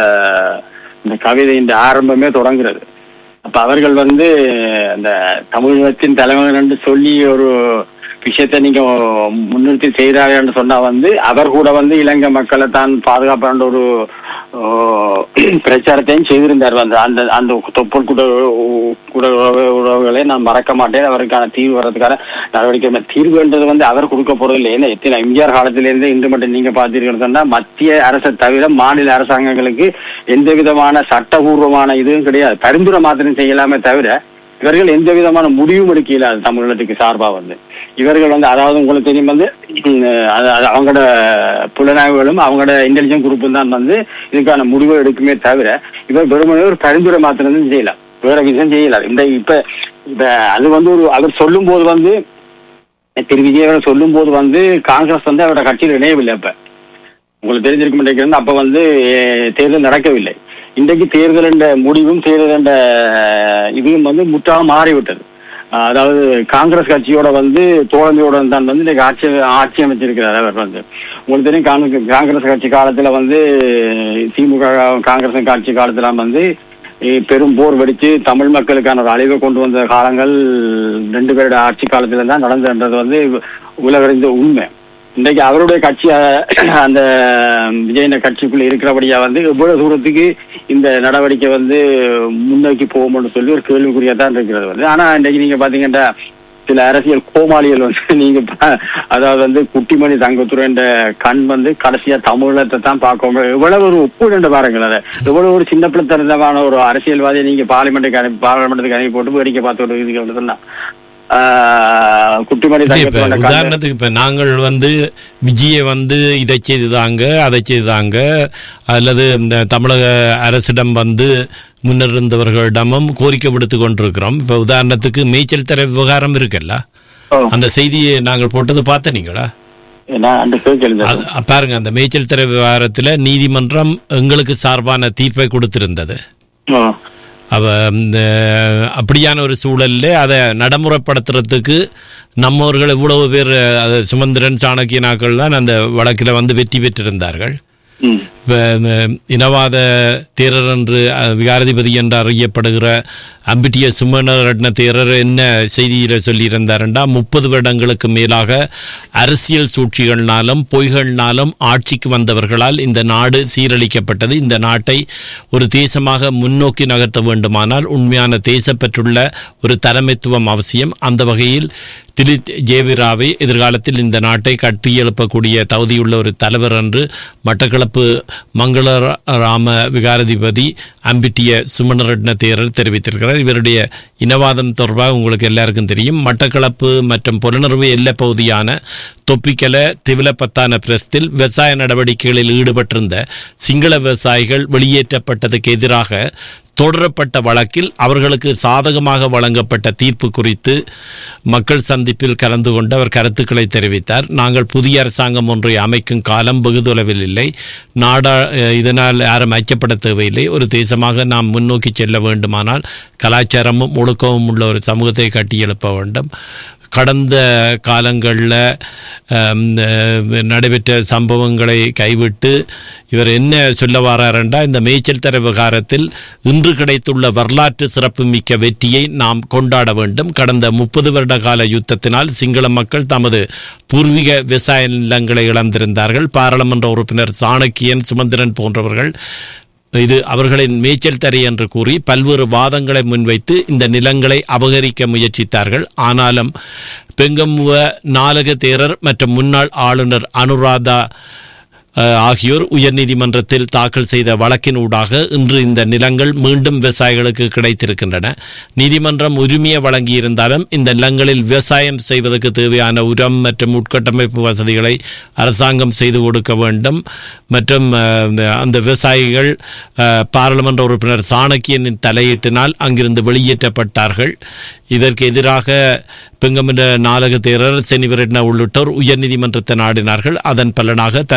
இந்த கவிதையின் ஆரம்பமே தொடங்குறது அப்ப அவர்கள் வந்து அந்த தமிழகத்தின் தலைமகன் என்று சொல்லி ஒரு விஷயத்தை நீங்க முன்னிறுத்தி செய்கிறார்கள் சொன்னா வந்து அவர் கூட வந்து இலங்கை மக்களை தான் பாதுகாப்பான ஒரு ஓ, பிரச்சாரத்தையும் செய்திருந்தார் வந்து அந்த அந்த தொப்புள் கூட கூட உறவு- உறவுகளை நான் மறக்க மாட்டேன் அவருக்கான தீர்வு வர்றதுக்கான நடவடிக்கை எடுப்பேன். தீர்வுன்றது வந்து அவர் கொடுக்க போறது இல்லை ஏன்னா எத்தனை எம்ஜிஆர் காலத்திலிருந்து இன்று மட்டும் நீங்க பார்த்தீர்கள் சொன்னா மத்திய அரசை தவிர மாநில அரசாங்கங்களுக்கு எந்த விதமான சட்டபூர்வமான இதுவும் கிடையாது பரிந்துரை மாத்திரம் செய்யலாமே தவிர இவர்கள் எந்த விதமான முடிவும் எடுக்க இயலாது தமிழகத்துக்கு சார்பா வந்து இவர்கள் வந்து அதாவது உங்களுக்கு தெரியும் வந்து உம், அது- அது அவங்களோட புலனாய்வுகளும் அவங்களோட இன்டெலிஜென்ஸ் குரூப்பும் தான் வந்து இதுக்கான முடிவை எடுக்குமே தவிர இவர் வெறுமனே ஒரு பரிந்துரை மாத்திரம் தான் செய்யலாம் வேற விஷயம் செய்யலாம் இந்த இப்ப இப்ப அது வந்து ஒரு அவர் சொல்லும் போது வந்து திரு விஜய் அவர்கள் சொல்லும் போது வந்து காங்கிரஸ் வந்து அவரோட கட்சியில் இணையவில்லை அப்ப உங்களுக்கு தெரிஞ்சிருக்கும் நினைக்கிறேன் அப்ப வந்து அஹ், தேர்தல் நடக்கவில்லை இன்றைக்கு தேர்தல் என்ற முடிவும் தேர்தல் என்ற இதுவும் வந்து முற்றாக மாறிவிட்டது அஹ், அதாவது காங்கிரஸ் கட்சியோட வந்து தோழமையோட தான் வந்து இன்னைக்கு ஆட்சி ஆட்சி அமைச்சிருக்கிறார் அவர் வந்து உங்களுக்கு தெரியும் காங்கிரஸ் காங்கிரஸ் கட்சி காலத்துல வந்து திமுக காங்கிரஸ் கட்சி காலத்துல வந்து அஹ், பெரும் போர் வெடிச்சு தமிழ் மக்களுக்கான ஒரு அழிவை கொண்டு வந்த காலங்கள் ரெண்டு பேரோட ஆட்சி காலத்துல தான் நடந்ததுன்றது வந்து உலகறிந்த உண்மை இன்றைக்கு அவருடைய கட்சி அஹ், அந்த விஜயன கட்சிக்குள்ள இருக்கிறபடியா வந்து எவ்வளவு தூரத்துக்கு இந்த நடவடிக்கை வந்து முன்னோக்கி போகும்னு சொல்லி ஒரு கேள்விக்குறியா தான் இருக்கிறது வந்து ஆனா இன்றைக்கு நீங்க பாத்தீங்கன்னா சில அரசியல் கோமாளிகள் வந்து நீங்க பா- அதாவது வந்து குட்டிமணி தங்கத்துறைன்ற கண் வந்து கடைசியா தமிழத்தை தான் பார்க்க எவ்வளவு ஒரு ஒப்புடன் பாருங்கள் அதை எவ்வளவு ஒரு சின்ன பிள்ளைத்தனமான ஒரு அரசியல்வாதியை நீங்க பார்லிமெண்ட்டுக்கு அனுப்பி பார்லிமெண்ட்டுக்கு அனுப்பி போட்டு வேடிக்கை பார்த்து ஒரு இதுக்கு சொன்னா ஆஹ், குட்டிமணி இது இப்ப தங்கத்துறை கண் உதாரணத்துக்கு இப்ப நாங்கள் வந்து விஜயை வந்து இதை செய்துதாங்க அதை செய்துதாங்க அல்லது இந்த தமிழக அரசிடம் வந்து முன்னர் இருந்தவர்களிடமும் கோரிக்கை விடுத்து கொண்டிருக்கிறோம் இப்ப உதாரணத்துக்கு மேய்ச்சல் தர விவகாரம் இருக்குல்ல ஓ, அந்த செய்தியை நாங்கள் போட்டது பார்த்தனீங்களா நான் அந்த கேள்வி அது பாருங்க அந்த மேய்ச்சல் தர விவகாரத்துல நீதிமன்றம் எங்களுக்கு சார்பான தீர்ப்பை கொடுத்திருந்தது ஓ அவ இந்த அப்படியான ஒரு சூழல்ல அதை நடைமுறைப்படுத்துறதுக்கு நம்மவர்கள் இவ்வளவு பேர் அது சுமந்திரன் சாணக்கியனாக்கள் தான் அந்த வழக்கில் வந்து வெற்றி பெற்றிருந்தார்கள் ம் இப்ப இந்த இனவாத தேரர் என்று அஹ், விகாரதிபதி என்று அறியப்படுகிற அம்பிட்டிய சுமணரட்ன தேரர் என்ன செய்தியில சொல்லியிருந்தாருண்டா முப்பது வருடங்களுக்கு மேலாக அரசியல் சூழ்ச்சிகள்னாலும் பொய்கள்னாலும் ஆட்சிக்கு வந்தவர்களால் இந்த நாடு சீரழிக்கப்பட்டது இந்த நாட்டை ஒரு தேசமாக முன்னோக்கி நகர்த்த வேண்டுமானால் உண்மையான தேசப்பற்றுள்ள ஒரு தலைமைத்துவம் அவசியம் அந்த வகையில் திலித் ஜேவிராவை எதிர்காலத்தில் இந்த நாட்டை கட்டியெழுப்பக்கூடிய தகுதியுள்ள ஒரு தலைவர் என்று மட்டக்களப்பு மங்களராம விகாரதிபதி அம்பிட்டிய சுமணரட்ன தேரர் தெரிவித்திருக்கிறார் இவருடைய இனவாதம் தொடர்பாக உங்களுக்கு எல்லாருக்கும் தெரியும் மட்டக்களப்பு மற்றும் புலனர்வு எல்லைப் பகுதியான தொப்பிக்கல திவிலப்பத்தான பிரஸ்தில் விவசாய நடவடிக்கைகளில் ஈடுபட்டிருந்த சிங்கள விவசாயிகள் வெளியேற்றப்பட்டதுக்கு எதிராக தொடரப்பட்ட வழக்கில் அவர்களுக்கு சாதகமாக வழங்கப்பட்ட தீர்ப்பு குறித்து மக்கள் சந்திப்பில் கலந்து கொண்டு அவர் கருத்துக்களை தெரிவித்தார் நாங்கள் புதிய அரசாங்கம் ஒன்றை அமைக்கும் காலம் வெகு தொலைவில் இல்லை நாடா அஹ், இதனால் யாரும் ஐக்கப்பட தேவையில்லை ஒரு தேசமாக நாம் முன்னோக்கி செல்ல வேண்டுமானால் கலாச்சாரமும் ஒழுக்கமும் உள்ள ஒரு சமூகத்தை கட்டியெழுப்ப வேண்டும் கடந்த காலங்களில் நடைபெற்ற சம்பவங்களை கைவிட்டு இவர் என்ன சொல்ல வராருண்டா இந்த மேய்ச்சல் தர விவகாரத்தில் இன்று கிடைத்துள்ள வரலாற்று சிறப்புமிக்க வெற்றியை நாம் கொண்டாட வேண்டும் கடந்த முப்பது வருட கால யுத்தத்தினால் சிங்கள மக்கள் தமது பூர்வீக விவசாய நிலங்களை இழந்திருந்தார்கள் பாராளுமன்ற உறுப்பினர் சாணக்கியன் சுமந்திரன் போன்றவர்கள் இது அவர்களின் மேய்ச்சல் தரை என்று கூறி பல்வேறு வாதங்களை முன்வைத்து இந்த நிலங்களை அபகரிக்க முயற்சித்தார்கள் ஆனாலும் பெங்கமுவ நாலக தேரர் மற்றும் முன்னாள் ஆளுநர் அனுராதா அஹ், ஆகியோர் உயர்நீதிமன்றத்தில் தாக்கல் செய்த வழக்கின் ஊடாக இன்று இந்த நிலங்கள் மீண்டும் விவசாயிகளுக்கு கிடைத்திருக்கின்றன நீதிமன்றம் உரிமையை வழங்கியிருந்தாலும் இந்த நிலங்களில் விவசாயம் செய்வதற்கு தேவையான உரம் மற்றும் உட்கட்டமைப்பு வசதிகளை அரசாங்கம் செய்து கொடுக்க வேண்டும் மற்றும் அஹ், அந்த விவசாயிகள் அஹ், பாராளுமன்ற உறுப்பினர் சாணக்கியனின் தலையீட்டினால் அங்கிருந்து வெளியேற்றப்பட்டார்கள் இதற்கு எதிராக பெங்கமிட நாலக தேரர் செனிவரெட்ன உள்ளிட்டோர் உயர்நீதிமன்றத்தை நாடினார்கள் அதன் பலனாக தற்போது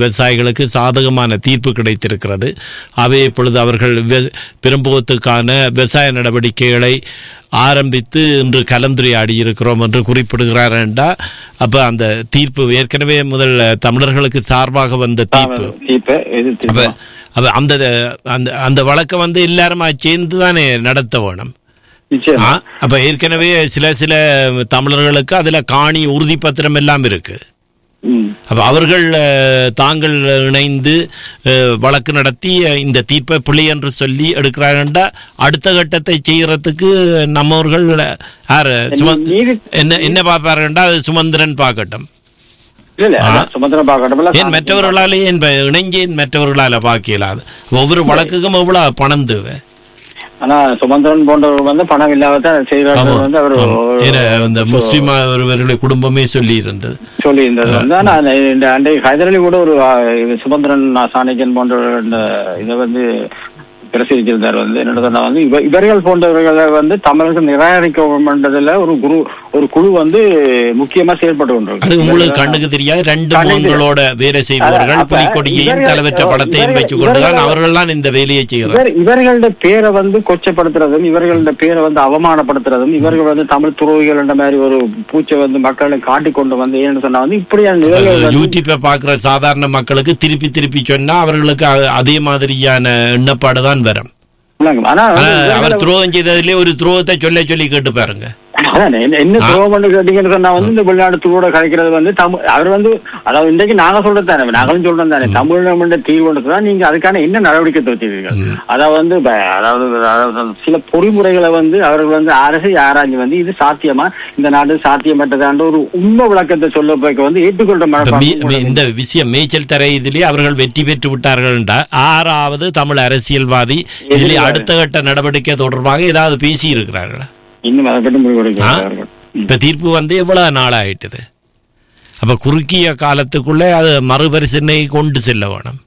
விவசாயிகளுக்கு சாதகமான தீர்ப்பு கிடைத்திருக்கிறது அவை இப்பொழுது அவர்கள் வி- பெரும்போத்துக்கான விவசாய நடவடிக்கைகளை ஆரம்பித்து இன்று கலந்துரையாடி இருக்கிறோம் என்று குறிப்பிடுகிறார் என்றா அப்ப அந்த தீர்ப்பு ஏற்கனவே முதல் தமிழர்களுக்கு சார்பாக வந்த தீர்ப்பு இப்ப இது அப்ப அப்ப அந்த அந்த அந்த வழக்கை வந்து எல்லாருமா சேர்ந்து தானே நடத்த வேணும் நிச்சயம் ஆ, அப்ப ஏற்கனவே சில சில தமிழர்களுக்கு அதுல காணி உறுதி பத்திரம் எல்லாம் இருக்கு ம். அப்ப அவர்கள் அஹ், தாங்கள் இணைந்து அஹ், வழக்கு நடத்தி அஹ், இந்த தீர்ப்பை பிள்ளை என்று சொல்லி எடுக்கிறாங்கண்டா அடுத்த கட்டத்தை செய்யறதுக்கு நம்மவர்கள் யாரு சும- நீதி- என்ன என்ன பார்ப்பாருண்டா அது சுமந்திரன் பார்க்கட்டும் இல்ல இல்ல அதான் சுமந்திரம் பார்க்கட்டும் ஏன் மற்றவர்களாலே ஏன் ப- இணைஞ்சு ஏன் மற்றவர்களால பார்க்க இயலாது ஒவ்வொரு வழக்குக்கும் எவ்வளவு பணம் தேவை ஆனா சுமந்திரன் போன்றவர் வந்து பணம் இல்லாதான் செய்கிறார்கள் வந்து அவர் ஏன்னா, இந்த முஸ்லிம் ஒருவர்களுடைய குடும்பமே சொல்லி இருந்தது சொல்லி இருந்தது வந்து ஆனா அந்த இந்த அண்டை ஹைதரலி கூட ஒரு ஆ, இது சுமந்திரன் சாணிக்கன் போன்ற இந்த இதை வந்து பிரசுரிச்சிருந்தார் வந்து என்ன சொன்னா வந்து இவ- இவர்கள் போன்றவர்களை வந்து தமிழர்கள் நிராகரிக்க வேண்டதுல ஒரு குரு ஒரு குழு வந்து முக்கியமா செயல்பட்டு அது கொண்டிருக்கு உங்களுக்கு கண்ணுக்கு தெரியாது ரெண்டு கண்ணுக்கு முகங்களோட வேலை செய்பவர்கள் அப்ப புலிக்கொடியையும் இவர்கள் தலைவற்ற படத்தையும் இவர்கள் வைத்துக் கொண்டுதான் இவர்கள் அவர்கள் தான் இந்த வேலையை செய்கிறார் இவர் இவர்களோட பேரை வந்து கொச்சப்படுத்துறதும் இவர்களோட பேரை வந்து அவமானப்படுத்துறதும் இவர்கள் வந்து தமிழ் துறவிகள் என்ற மாதிரி ஒரு பூச்சை வந்து மக்களை காட்டிக் கொண்டு வந்து ஏன்னு சொன்னா வந்து இப்படியான நிகழ்வுகள் வந்து யூடியூப்பை பார்க்கிற சாதாரண மக்களுக்கு திருப்பி திருப்பி சொன்னா அவர்களுக்கு அ- அதே மாதிரியான எண்ணப்பாடு தான் வரும் விளங்கும். ஆனா வந்து ஆனா, இவர்களை அவர் துரோகம் செய்ததிலே ஒரு துரோகத்தை சொல்ல சொல்லி கேட்டு பாருங்க அதான் என்ன- என்ன துரோகம் பண்ணி கேட்டீங்கன்னு சொன்னா வந்து இந்த வெளிநாடு தூரோட கழிக்கிறது வந்து தமிழ் அவர் வந்து அதாவது இன்றைக்கு நாங்க சொல்றது தானே நாங்களும் சொல்றோம் தானே தமிழ் நம்ம தீர்வு தான் நீங்க அதுக்கான என்ன நடவடிக்கை துவச்சிருக்கீர்கள் அதாவது வந்து ப- அதாவது அதாவது சில பொறிமுறைகளை வந்து அவர்கள் வந்து அரசு ஆராய்ஞ்சு வந்து இது சாத்தியமா இந்த நாடு சாத்தியமற்றதான்ற ஒரு உண்மை விளக்கத்தை சொல்ல போய்க்கு வந்து ஏற்றுக்கொள்ற இப்ப மீ- மனப்பான்மை மீ- இந்த விஷயம் மேய்ச்சல் தர இதிலே அவர்கள் வெற்றி பெற்று விட்டார்கள் என்றால் ஆறாவது தமிழ் அரசியல்வாதி இதிலே எதிர்வாதி. அடுத்த கட்ட நடவடிக்கை தொடர்பாக ஏதாவது பேசி இருக்கிறார்களா இன்னும் அதை பற்றி ஆ? முடிவெடுக்கிறார்கள் இப்ப தீர்ப்பு வந்து எவ்வளவு நாள் ஆயிட்டுது அப்ப குறுகிய காலத்துக்குள்ளே அது மறுபரிசீலனை கொண்டு செல்ல வேணும்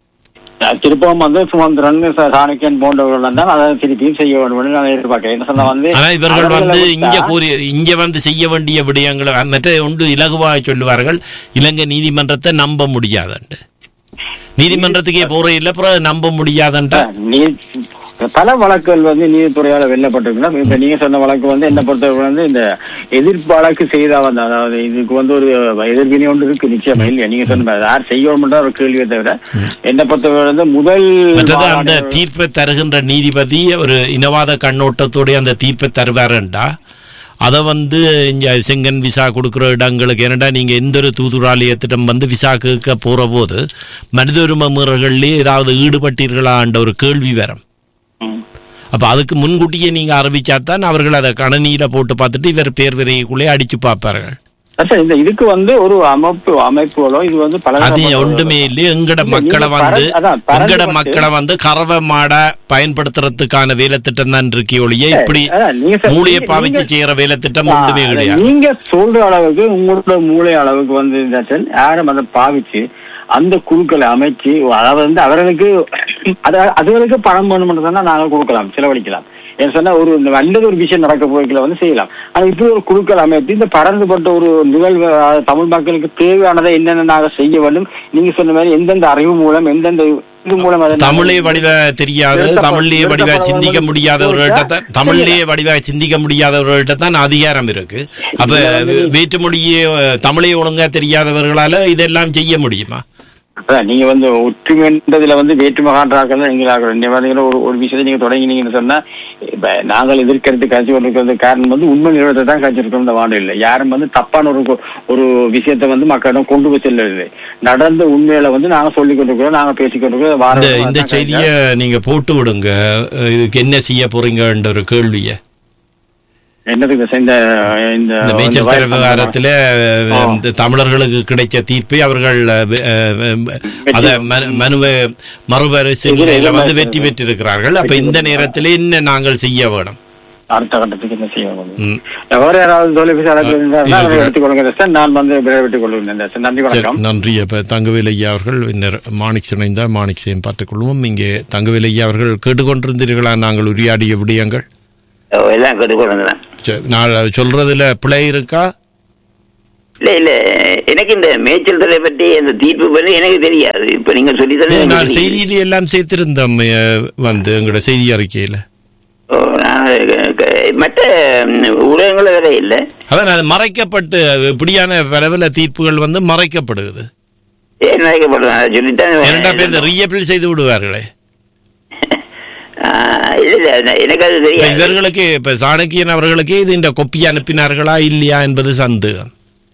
திருப்பவும் வந்து சுமந்திரன் ச- சாணக்கியன் போன்றவர்கள் தான் அதை திருப்பியும் செய்ய வேண்டும் நான் எதிர்பார்க்கிறேன் என்ன சொன்னா வந்து ஆனா இவர்கள் அவர்களை வந்து விட்டா- இங்க கூறி இங்க வந்து செய்ய வேண்டிய விடயங்களை மற்ற ஒன்று இலகுவாக சொல்லுவார்கள் இலங்கை நீதிமன்றத்தை நம்ப முடியாதுண்டு நீதிமன்றத்துக்கே போற இல்ல அப்புறம் நம்ப முடியாதுன்ட்டா நீ பல வழக்குகள் வந்து நீதித்துறையால வெல்லப்பட்டிருக்கலாம் இப்ப நீங்க சொன்ன வழக்கு வந்து என்ன பொறுத்தவரை வந்து இந்த எதிர்ப்பு வழக்கு செய்தா வந்து அதாவது இதுக்கு வந்து ஒரு எதிர்வினை ஒன்று இருக்கு நிச்சயமா இல்லையா நீங்க சொன்ன மாதிரி யார் செய்யணும்ன்ற ஒரு கேள்வியை தவிர என்ன பொறுத்தவரை வந்து முதல் மற்றது அந்த மாநாடு- தீர்ப்பை தருகின்ற நீதிபதி ஒரு இனவாத கண்ணோட்டத்தோட அந்த தீர்ப்பை தருவாருண்டா அதை வந்து இங்க செங்கன் விசா கொடுக்குற இடங்களுக்கு என்னடா நீங்க எந்த ஒரு தூதுராலயத்திடம் வந்து விசா கேட்க போற போது மனித உரிமை மீறல்களிலே ஏதாவது ஈடுபட்டீர்களான்ற ஒரு கேள்வி வரும் ம். அப்ப அதுக்கு முன்கூட்டியே நீங்க அறிவிச்சாதான் அவர்கள் அதை கணனியில போட்டு பார்த்துட்டு இவர் பேர் விரைக்குள்ளே அடிச்சு பார்ப்பார்கள் சார் இந்த இதுக்கு வந்து ஒரு அமைப்பு அமைப்புகளோ இது வந்து பல அது ஒன்றுமே இல்லை எங்கட இல்ல, மக்களை நீங்க வந்து பர- அதான், பரந்து எங்கட பட்டு- மக்களை வந்து கறவை மாட பயன்படுத்துறதுக்கான வேலை திட்டம் தான் இருக்கே ஒழிய இப்படி அதான், நீங்க சார், மூளையை நீங்க- பாவிச்சு நீங்க- செய்யற வேலை திட்டம் ஆ, ஒன்றுமே அத கிடையாது நீங்க சொல்ற அளவுக்கு உங்களோட மூளை அளவுக்கு வந்து இருந்தாச்சும் யாரும் அதை பாவிச்சு அந்த குழுக்களை அமைச்சு அதாவது வந்து அவர்களுக்கு அத- அதுகளுக்கு பணம் வேணும்னு சொன்னா நாங்க கொடுக்கலாம் செலவழிக்கலாம் ஏன்னு சொன்னா ஒரு நல்லது ஒரு விஷயம் நடக்க போய்க்கல வந்து செய்யலாம் ஆனா இப்படி ஒரு குழுக்கள் அமைத்து இந்த பறந்துபட்ட ஒரு நிகழ்வு அதாவது தமிழ் மக்களுக்கு தேவையானதை என்னென்ன நாங்க செய்ய வேண்டும் நீங்க சொன்ன மாதிரி எந்தெந்த அறிவு மூலம் எந்தெந்த இது மூலம் அதை நாங்க- தமிழே வடிவ தெரியாது நிறுத்தப்பட- தமிழ்லயே வடிவா நிறுத்தப்பட சிந்திக்க வந்து முடியாதவர்கள்ட்ட தான் செய்யலாம். தமிழ்லயே வடிவா சிந்திக்க முடியாதவர்கள்ட்ட தான் அதிகாரம் இருக்கு அப்ப இதுல வந்து நீ- வேற்றுமொழியே தமிழே ஒழுங்கா தெரியாதவர்களால இதெல்லாம் செய்ய முடியுமா அதான் நீங்க வந்து ஒற்றுமைன்றதுல வந்து வேற்றுமை காண்றாக்கள் நீங்களாக நீங்க பாத்தீங்கன்னா ஒரு ஒரு விஷயத்தை நீங்க தொடங்கினீங்கன்னு சொன்னா இப்ப நாங்கள் எதிர்க்கிறது காட்சி கொண்டிருக்கிறது காரணம் வந்து உண்மை நிறுவனத்தை தான் காய்ச்சிருக்கோம் இந்த வார்டு இல்லை யாரும் வந்து தப்பான ஒரு கொ- ஒரு விஷயத்தை வந்து மக்களிடம் கொண்டு போய் செல்லவில்லை நடந்த உண்மையில வந்து நாங்க சொல்லிக் கொண்டிருக்கிறோம் நாங்க பேசிக் கொண்டிருக்கிறோம் இந்த வாரம் இந்த அதான் செய்திய நீங்க போட்டு விடுங்க இதுக்கு என்ன செய்ய போறீங்கன்ற ஒரு கேள்விய என்னதுக்கு சார் இந்த இந்த இந்த மேய்ச்சல் இந்த தர வயசு விவகாரத்துல ஆ. இந்த தமிழர்களுக்கு கிடைச்ச தீர்ப்பை அவர்கள் அஹ், அஹ், அத மனு- மனுவை மறுபரிசீலனையில வந்து வெற்றி பெற்றிருக்கிறார்கள் அப்ப இந்த நேரத்தில் என்ன நாங்கள் செய்ய வேணும் அடுத்த கட்டத்துக்கு என்ன செய்ய வேண்டும் ம். வேற யாராவது தொலைபேசி அழைப்பு இருந்தால் இல்ல, இல்ல. எடுத்துக்கொள்ளுங்க சார் நான் வந்து விடைபெற்றுக் கொள்கிறேன் சார் நன்றி சரி வணக்கம் நன்றி அப்ப தங்கவேல் ஐயா அவர்கள் பின்னர் மாணிக் இணைந்தால் மாணிக் செய்யும் பார்த்துக் கொள்வோம் இங்கே தங்கவேல் ஐயா அவர்கள் கேட்டுக்கொண்டிருந்தீர்களா நாங்கள் உரையாடிய விடயங்கள் எல்லாம் கேட்டுக்கொள்ளுங்கிறேன் சரி, நான் சொல்றதுல பிழை இருக்கா இல்ல இல்ல எனக்கு இந்த மேய்ச்சல் தலை பற்றி அந்த தீர்ப்பு பற்றி எனக்கு தெரியாது இப்ப நீங்க சொல்லி தரது எனக்கு நான் தெரியும். செய்தியில எல்லாம் சேர்த்திருந்தோம் அஹ், வந்து எங்களோட செய்தி அறிக்கையில ஓ, நான் க- க- மற்ற ம், ஊடகங்கள் வேற இல்ல அதான் அது மறைக்கப்பட்டு இப்படியான பலவில தீர்ப்புகள் வந்து மறைக்கப்படுகிறது ஏன் நினைக்கப்படுறேன் அதை சொல்லித்தான் இரண்டா பேர் இந்த ரீஅப்பீல் செய்து விடுவார்களே ஆ, இல்ல இல்ல ந- எனக்கு அது இப்ப தெரியாது இவர்களுக்கு இப்ப சாணக்கியன் அவர்களுக்கே இது இந்த கொப்பி அனுப்பினார்களா இல்லையா என்பது சந்தேகம்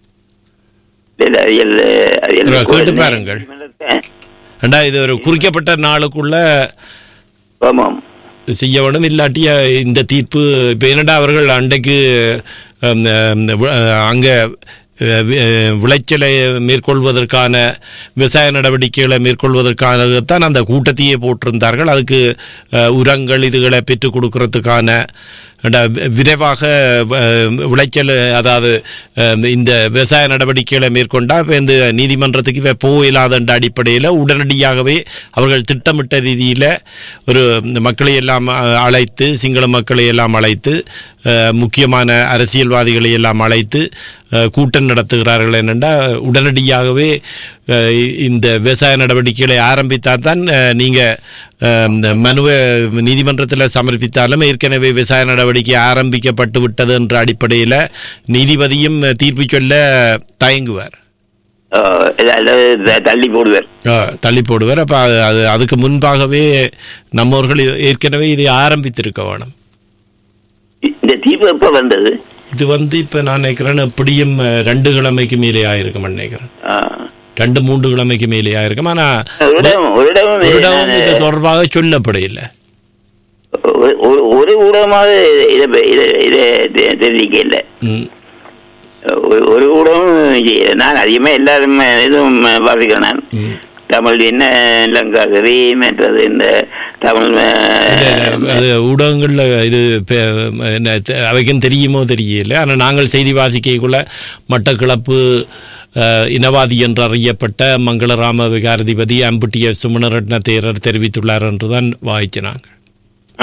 இல்ல, அது இல்ல, அது இல்ல. கேட்டு பாருங்கள். ரெண்டா இது ஒரு குறிக்கப்பட்ட நாளுக்குள்ள ஆமாம் செய்ய வேண்டும் இல்லாட்டி அஹ், இந்த தீர்ப்பு இப்ப என்னடா அவர்கள் அன்றைக்கு அம், அம், வி- அஹ், அங்க அஹ், வி- அஹ், விளைச்சலை மேற்கொள்வதற்கான விவசாய நடவடிக்கைகளை மேற்கொள்வதற்கானதான் அந்த கூட்டத்தையே போட்டிருந்தார்கள் அதுக்கு அஹ், உரங்கள் இதுகளை பெற்றுக் கொடுக்கறதுக்கான ரெண்டா, வி- விரைவாக அஹ், விளைச்சல் அதாவது அஹ், இந்த விவசாய நடவடிக்கைகளை மேற்கொண்டா இப்ப இந்த நீதிமன்றத்துக்கு இவ போயில்லாத அடிப்படையில் உடனடியாகவே அவர்கள் திட்டமிட்ட ரீதியில் ஒரு இந்த மக்களை எல்லாம் அஹ், அழைத்து சிங்கள மக்களை எல்லாம் அழைத்து அஹ், முக்கியமான அரசியல்வாதிகளை எல்லாம் அழைத்து அஹ், கூட்டம் நடத்துகிறார்கள் என்னென்னா உடனடியாகவே அஹ், இந்த விவசாய நடவடிக்கைகளை ஆரம்பித்தால் தான் அஹ், நீங்க அஹ், இந்த மனுவை நீதிமன்றத்தில் சமர்ப்பித்தாலும் ஏற்கனவே விவசாய நடவடிக்கை ஆரம்பிக்கப்பட்டு விட்டது என்ற அடிப்படையில் நீதிபதியும் தீர்ப்பு சொல்ல தயங்குவார் ஆ, இல்ல, அல்லது த- தள்ளி போடுவார் அஹ், தள்ளி போடுவார் அப்போ அது அதுக்கு முன்பாகவே நம்மவர்கள் ஏற்கனவே இதை ஆரம்பித்திருக்க வேணும் இந்த தீர்ப்பு எப்ப வந்தது இது வந்து இப்போ நான் நினைக்கிறேன் எப்படியும் அஹ், ரெண்டு கிழமைக்கு மேலே ஆயிருக்கும் நினைக்கிறேன் ஆ. ரெண்டு மூன்று கிழமைக்கு மேலே ஆயிருக்கும் ஆனால் ஒரு இடம் ஒரு இடமும் ஒரு இடமும் இது நான் தொடர்பாக சொல்லப்படையில்லை ஒரு- ஒரு- ஒரு ஊடகமாவது இதை இதை இதை தெ- தெரிவிக்க இல்லை ம் ஒரு- ஒரு ஊடகம் இ- நான் அதிகமா எல்லாரும் இதுவும் வாசிக்கிறேன் நான் ம் தமிழ் என்ன லங்காகரி மற்றது இந்த தமிழ் இல்ல, இல்ல, அது ஊடகங்கள்ல இது பெ- என்ன, தெ- அவைக்கும் தெரியுமோ தெரியல ஆனால் நாங்கள் செய்தி வாசிக்கைக்குள்ள மட்டக்களப்பு அஹ், இனவாதி என்று அறியப்பட்ட மங்களராம விகாரதிபதி அம்புட்டிய சுமணரட்ன தேரர் தெரிவித்துள்ளார் என்றுதான் வாய்ச்சினாங்க ஆ,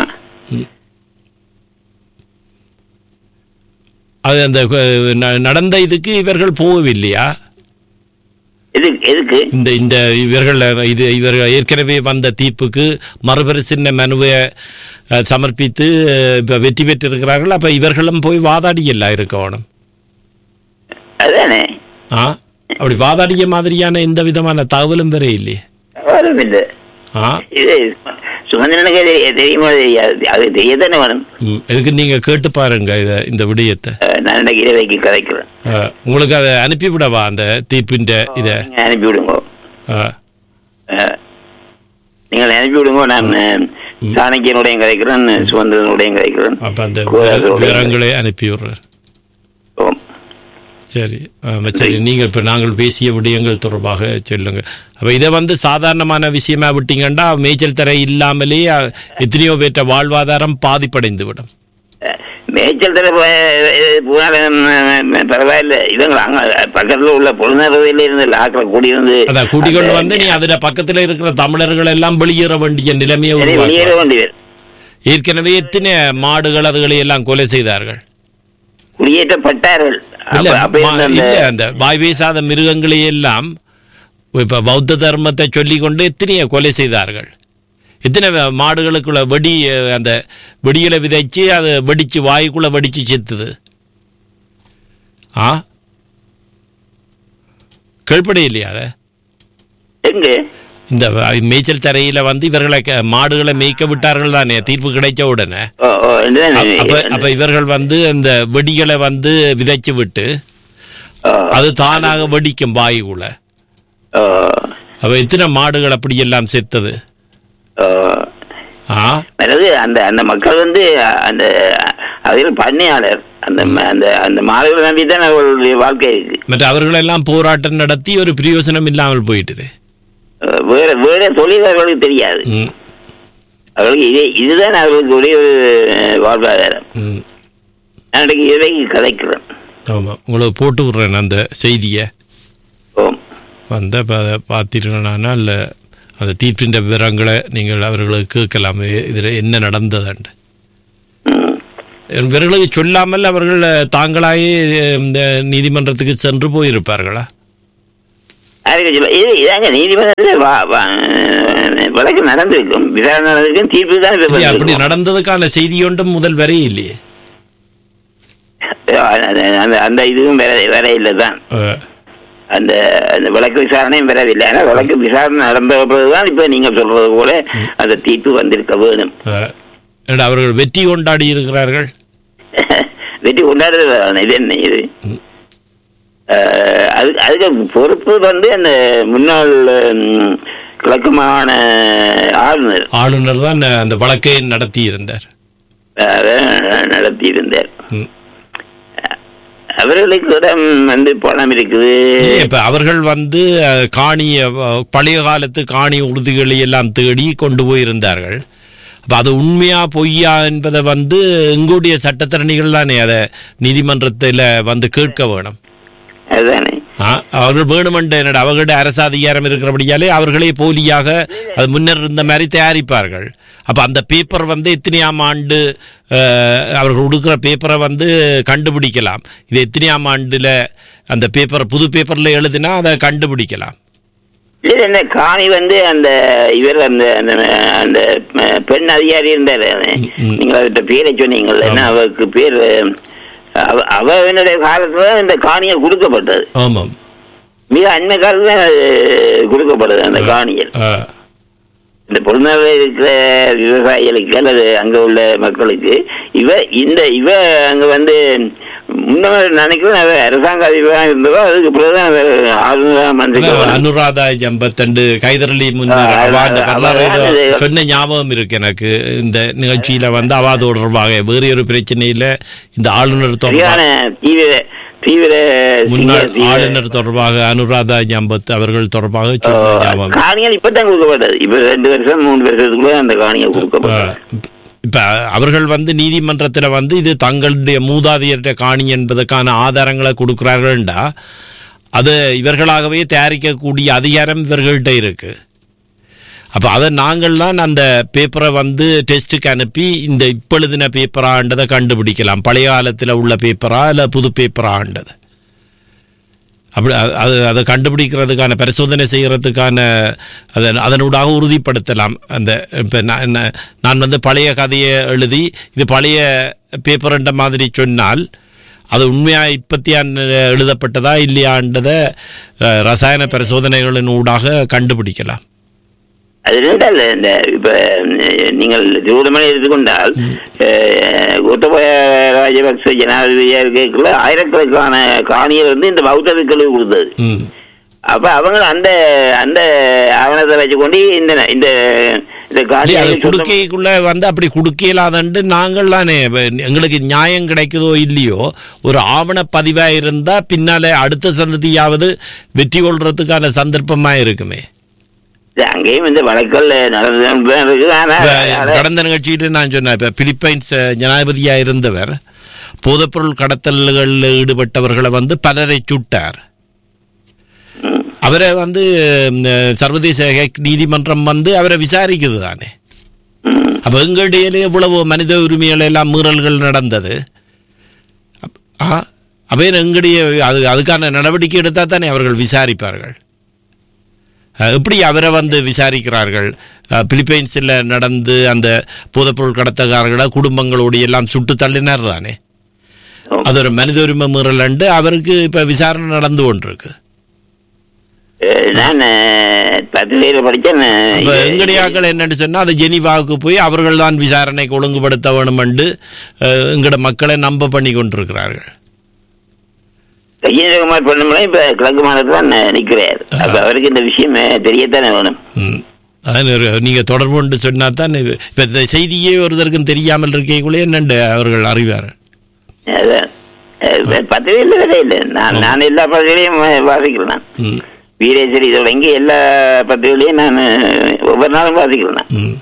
அது அந்த அஹ், ந- நடந்த இதுக்கு இவர்கள் போகவில்லையா எதுக்கு எதுக்கு இந்த இந்த இவர்கள் இது இவர்கள் ஏற்கனவே வந்த தீர்ப்புக்கு மறுபரிசீலனை மனுவை அஹ், சமர்ப்பித்து அஹ், இப்ப வெற்றி பெற்றிருக்கிறார்கள் அப்ப இவர்களும் போய் வாதாடி எல்லாம் இருக்கணும் அதானே ஆ அப்படி வாதாடிய மாதிரியான எந்த விதமான தகவலும் வேற இல்லையே வரும் இல்லை ஆ இது சுமந்திரனுக்கு தெரிய- தெரியுமோ தெரியாது அது தெரியத்தானே வேணும் ம், இதுக்கு நீங்க கேட்டு பாருங்க இத இந்த விடயத்தை அஹ், நான் இன்னைக்கு இரவைக்கு கதைக்கிறேன் அஹ், உங்களுக்கு அதை அனுப்பிவிடவா அந்த தீர்ப்பின் இத நீங்க அனுப்பி விடுங்க அஹ், அஹ், நீங்கள் அனுப்பி விடுங்க நான் சாணக்கியனுடையும் கதைக்கிறேன் சுமந்திரனுடையும் கதைக்கிறேன் அப்ப அந்த கோதாசருடையும் விவரங்களை அனுப்பி விடுறேன் ஓம். சரி ஆமா, சரி நீங்கள் இப்போ நாங்கள் பேசிய விடயங்கள் தொடர்பாக சொல்லுங்க அப்ப இதை வந்து சாதாரணமான விஷயமா விட்டீங்கன்னா மேய்ச்சல் தரை இல்லாமலே அஹ், எத்தனையோ பேற்ற வாழ்வாதாரம் பாதிப்படைந்து விடும் அஹ், மேய்ச்சல் தர போனாலும் பரவாயில்ல இதுங்க அங்க பக்கத்துல உள்ள பொழுதுல இருந்து ஆக்களை கூடியிருந்து அதான் கூட்டிக் கொண்டு வந்து நீ அதுல பக்கத்துல இருக்கிற தமிழர்கள் எல்லாம் வெளியேற வேண்டிய நிலைமையை சரி, வெளியேற உருவாக்குவார். வேண்டியவர் ஏற்கனவே எத்தனை மாடுகள் அதுகளை எல்லாம் கொலை செய்தார்கள் குடியேற்றப்பட்டார்கள் இல்ல அப்ப- அப்ப மா- இருந்த அந்த- இல்ல அந்த வாய் பேசாத மிருகங்களை எல்லாம் இப்ப பௌத்த தர்மத்தை சொல்லிக் கொண்டு எத்தனைய கொலை செய்தார்கள் எத்தனை வ- மாடுகளுக்குள்ள வெடி அஹ், அந்த வெடிகளை விதைச்சு அது வெடிச்சு வாய்க்குள்ள வெடிச்சு செத்துது ஆ கேள்படை இல்லையா அத எங்க இந்த வ- மேய்ச்சல் தரையில வந்து இவர்களை க- மாடுகளை மேய்க்க விட்டார்கள் தானே தீர்ப்பு கிடைச்ச உடனே ஓ, ஓ, இதுதான் அப்- அப்ப அப்ப இவர்கள் வந்து அந்த வெடிகளை வந்து விதைச்சு விட்டு ஓ, அது தானாக வெடிக்கும் வாயுக்குள்ள ஓ, அப்ப எத்தனை மாடுகள் அப்படி எல்லாம் செத்தது ஓ. ஆ அதாவது அந்த அந்த மக்கள் வந்து அந்த அதில் பண்ணையாளர் அந்த ம- அந்த அந்த மாடுகளை நம்பி தான் அவர்களுடைய வாழ்க்கை இருக்கு மற்ற அவர்களெல்லாம் போராட்டம் நடத்தி ஒரு பிரயோசனம் இல்லாமல் போயிட்டுது அஹ் வேற வேற தொழில் அவர்களுக்கு தெரியாது ம், அவர்களுக்கு இதே இதுதான் அவர்களுக்கு ஒரே ஒரு அஹ், வாழ்வாதாரம் ம். நான் இன்றைக்கு இதைக்கு கதைக்கிறேன் ஆமா உங்களுக்கு போட்டு விடுறேன் அந்த செய்தியை ஓம் வந்த பார்த்தீர்களானா இல்லை அந்த தீர்ப்பின் விவரங்களை நீங்கள் அவர்களுக்கு கேட்கலாம் இதில் என்ன நடந்ததுண்டு ம். இவர்களுக்கு சொல்லாமல் அவர்கள் தாங்களாயே இந்த நீதிமன்றத்துக்கு சென்று போயிருப்பார்களா அதுக்கு சொல்ல இது இதாங்க நீதிமன்றத்தில் வா- வா- வழக்கு நடந்திருக்கும் விசாரணை நடந்திருக்கும் தீர்ப்பு தான் இப்ப இல்லையா, அப்படி வந்திருக்கும். நடந்ததுக்கான செய்தி ஒன்றும் முதல் வரை இல்லையே அந்த- அந்த- அந்த இதுவும் வேற வேற இல்லை தான் அஹ், அந்த அந்த வழக்கு விசாரணையும் வரவில்லை ஆனால் வழக்கு விசாரணை நடந்த பிறகுதான் இப்ப நீங்க சொல்றது போல அந்த தீர்ப்பு வந்திருக்க வேணும் அஹ். என்னடா, அவர்கள் வெற்றி கொண்டாடி இருக்கிறார்கள் வெற்றி கொண்டாடுறது இது என்ன இது அஹ், அது அதுக்கு பொறுப்பு வந்து அந்த முன்னாள் ம், கிழக்கு மாகாண ஆளுநர் ஆளுநர் தான் அந்த வழக்கை நடத்தி இருந்தார் நடத்தி இருந்தார் ம். அவர்களுக்கு இடம் வந்து பணம் இருக்குது இப்ப அவர்கள் வந்து அஹ், காணி அஹ், பழைய காலத்து காணி உறுதிகளை எல்லாம் தேடி கொண்டு போயிருந்தார்கள் அப்ப அது உண்மையா பொய்யா என்பதை வந்து எங்களுடைய சட்டத்தரணிகள் தானே அதை நீதிமன்றத்தில் வந்து கேட்க வேணும் அதுதானே ஆ, அவர்கள் வேணுமென்ற என்னடா அவர்களுடைய அரசு அதிகாரம் இருக்கிறபடியாலே அவர்களே போலியாக அது முன்னர் இருந்த மாதிரி தயாரிப்பார்கள் அப்ப அந்த பேப்பர் வந்து எத்தனையாம் ஆண்டு அஹ், அவர்கள் கொடுக்குற பேப்பரை வந்து கண்டுபிடிக்கலாம் இது எத்தனையாம் ஆண்டுல அந்த பேப்பர் புது பேப்பர்ல எழுதினா அதை கண்டுபிடிக்கலாம் இது என்ன காணி வந்து அந்த இவர் அந்த அந்த அந்த பெண் அதிகாரி இருந்தாரு ம். நீங்க அவர்கிட்ட பேரை சொன்னீங்கல்ல என்ன அவருக்கு பேர் அவ- அவனுடைய காலத்துல இந்த காணியை கொடுக்கப்பட்டது ஆமாம் மிக அண்மை காலத்துல அது கொடுக்கப்படுது அந்த காணிகள் ஆ, இந்த பொருளாதார இருக்கிற விவசாயிகளுக்கு அல்லது அங்க உள்ள மக்களுக்கு இவ இந்த இவ அங்க வந்து முன்னவர் நினைக்கிறேன் அவ அரசாங்க அதிபராக இருந்ததோ அதுக்கு பிறகுதான் அவர் ஆளுநராக அதான் வந்திருக்க அனுராதா ஜம்பத்தண்டு கைதரளி முன்னர் ஆ, அவா அந்த அவ- வரலாறு ஏதோ அவ- சொன்ன ஞாபகம் இருக்கு எனக்கு இந்த நிகழ்ச்சியில வந்து அவா தொடர்பாக வேறு ஒரு பிரச்சனையில இந்த ஆளுநர் தொடர்பாக சரியான தீவிர தீவிர முன்னாள் தீவிர- ஆளுநர் தொடர்பாக அனுராதா ஜம்பத் அவர்கள் தொடர்பாக சொன்ன ஞாபகம் காணிகள் இப்பதான் கொடுக்கப்பட்டது இப்ப ரெண்டு வருஷம் மூணு வருஷத்துக்குள்ள அந்த காணிகள் கொடுக்கப்பட்டது இப்ப அவர்கள் வந்து நீதிமன்றத்துல வந்து இது தங்களுடைய மூதாதையர்கிட்ட காணி என்பதற்கான ஆதாரங்களை கொடுக்கிறார்கள்டா அது இவர்களாகவே தயாரிக்கக்கூடிய அதிகாரம் இவர்கள்ட்ட இருக்கு அப்ப அதை நாங்கள் தான் அந்த பேப்பரை வந்து டெஸ்ட்டுக்கு அனுப்பி இந்த இப்ப எழுதின பேப்பரான்றதை கண்டுபிடிக்கலாம் பழைய காலத்தில் உள்ள பேப்பரா இல்லை புது பேப்பரான்றது அப்படி அ- அது அதை கண்டுபிடிக்கிறதுக்கான பரிசோதனை செய்கிறதுக்கான அதன் அதனூடாக உறுதிப்படுத்தலாம் அந்த இப்போ நான் நான் நான் வந்து பழைய கதையை எழுதி இது பழைய பேப்பர்ன்ற மாதிரி சொன்னால் அது உண்மையாக இப்பத்தியான் எழுதப்பட்டதா இல்லையான்றதை அஹ், ரசாயன பரிசோதனைகளின் ஊடாக கண்டுபிடிக்கலாம் அது ரெண்டல்ல இந்த இப்ப அஹ், நீங்கள் திருவண்ணாமலை எடுத்துக்கொண்டால் அஹ், கோத்தபய ராஜபக்ச ஜனாதிபதியா இருக்கக்குள்ள ஆயிரக்கணக்கான காணியை வந்து இந்த பௌத்தர்களுக்கு கொடுத்தது ம் அப்ப அவங்க அந்த அந்த ஆவணத்தை வச்சுக்கொண்டு இந்த இந்த இந்த இல்லையா, காணியை அது சொந்தம்- குடுக்கைக்குள்ள வந்து அப்படி குடுக்கலாதன்ட்டு நாங்கள் தானே இப்ப எங்களுக்கு நியாயம் கிடைக்குதோ இல்லையோ ஒரு ஆவண பதிவா இருந்தா பின்னால அடுத்த சந்ததியாவது வெற்றி கொள்றதுக்கான சந்தர்ப்பமா இருக்குமே அங்கேயும் இந்த வழக்கல் நடந்து இருக்குது ஆனா இப்ப அதை- கடந்த நிகழ்ச்சியில நான் சொன்னேன் இப்ப பிலிப்பைன்ஸ் ஜனாதிபதியா இருந்தவர் போதைப்பொருள் கடத்தல்களில் ஈடுபட்டவர்களை வந்து பலரை சுட்டார் அவரை வந்து இந்த சர்வதேச ஹேக் நீதிமன்றம் வந்து அவரை விசாரிக்குது தானே ம். அப்ப எங்களிடையிலே இவ்வளவு மனித உரிமைகள் எல்லாம் மீறல்கள் நடந்தது அப்- ஆ அப்ப எங்களுடைய அது அதுக்கான நடவடிக்கை எடுத்தா தானே அவர்கள் விசாரிப்பார்கள் அஹ், எப்படி அவரை வந்து விசாரிக்கிறார்கள் அஹ், பிலிப்பைன்ஸில் நடந்து அந்த போதைப்பொருள் கடத்தக்காரர்களை குடும்பங்களோடு எல்லாம் சுட்டு தள்ளினார் தானே அது ஒரு மனித உரிமை மீறல் அண்டு அவருக்கு இப்ப விசாரணை நடந்து கொண்டிருக்கு அஹ் நான் அஹ், பத்திரிகையில படிச்சேன் அப்ப எங்கடியாக்கள் என்னன்னு சொன்னா அது ஜெனிவாவுக்கு போய் அவர்கள் தான் விசாரணைக்கு ஒழுங்குபடுத்த வேணுமென்று அஹ், எங்கட மக்களை நம்ப பண்ணி கொண்டிருக்கிறார்கள் கையேந்திரகுமார் பொண்ணுமலை இப்ப கிழக்கு மாநிலத்தில் தான் நிற்கிறார் அப்ப அவருக்கு இந்த விஷயம் அஹ், தெரியத்தானே வேணும் ம். அதான் ஒரு நீங்க தொடர்பு கொண்டு சொன்னா தான் இது- இப்ப இந்த செய்தியே ஒருத்தருக்கும் தெரியாமல் இருக்கக்குள்ளே என்னண்டு அவர்கள் அறிவார் அதான் அஹ், பத்திரிகையில வேற இல்லை நான் நான் எல்லா பத்திரிகையும் வாசிக்கிறேன் நான் ம் வீரேஸ்வரி தொடங்கி எல்லா பத்திரிகைகளையும் நான் அஹ், ஒவ்வொரு நாளும் வாசிக்கிறேன் நான் ம்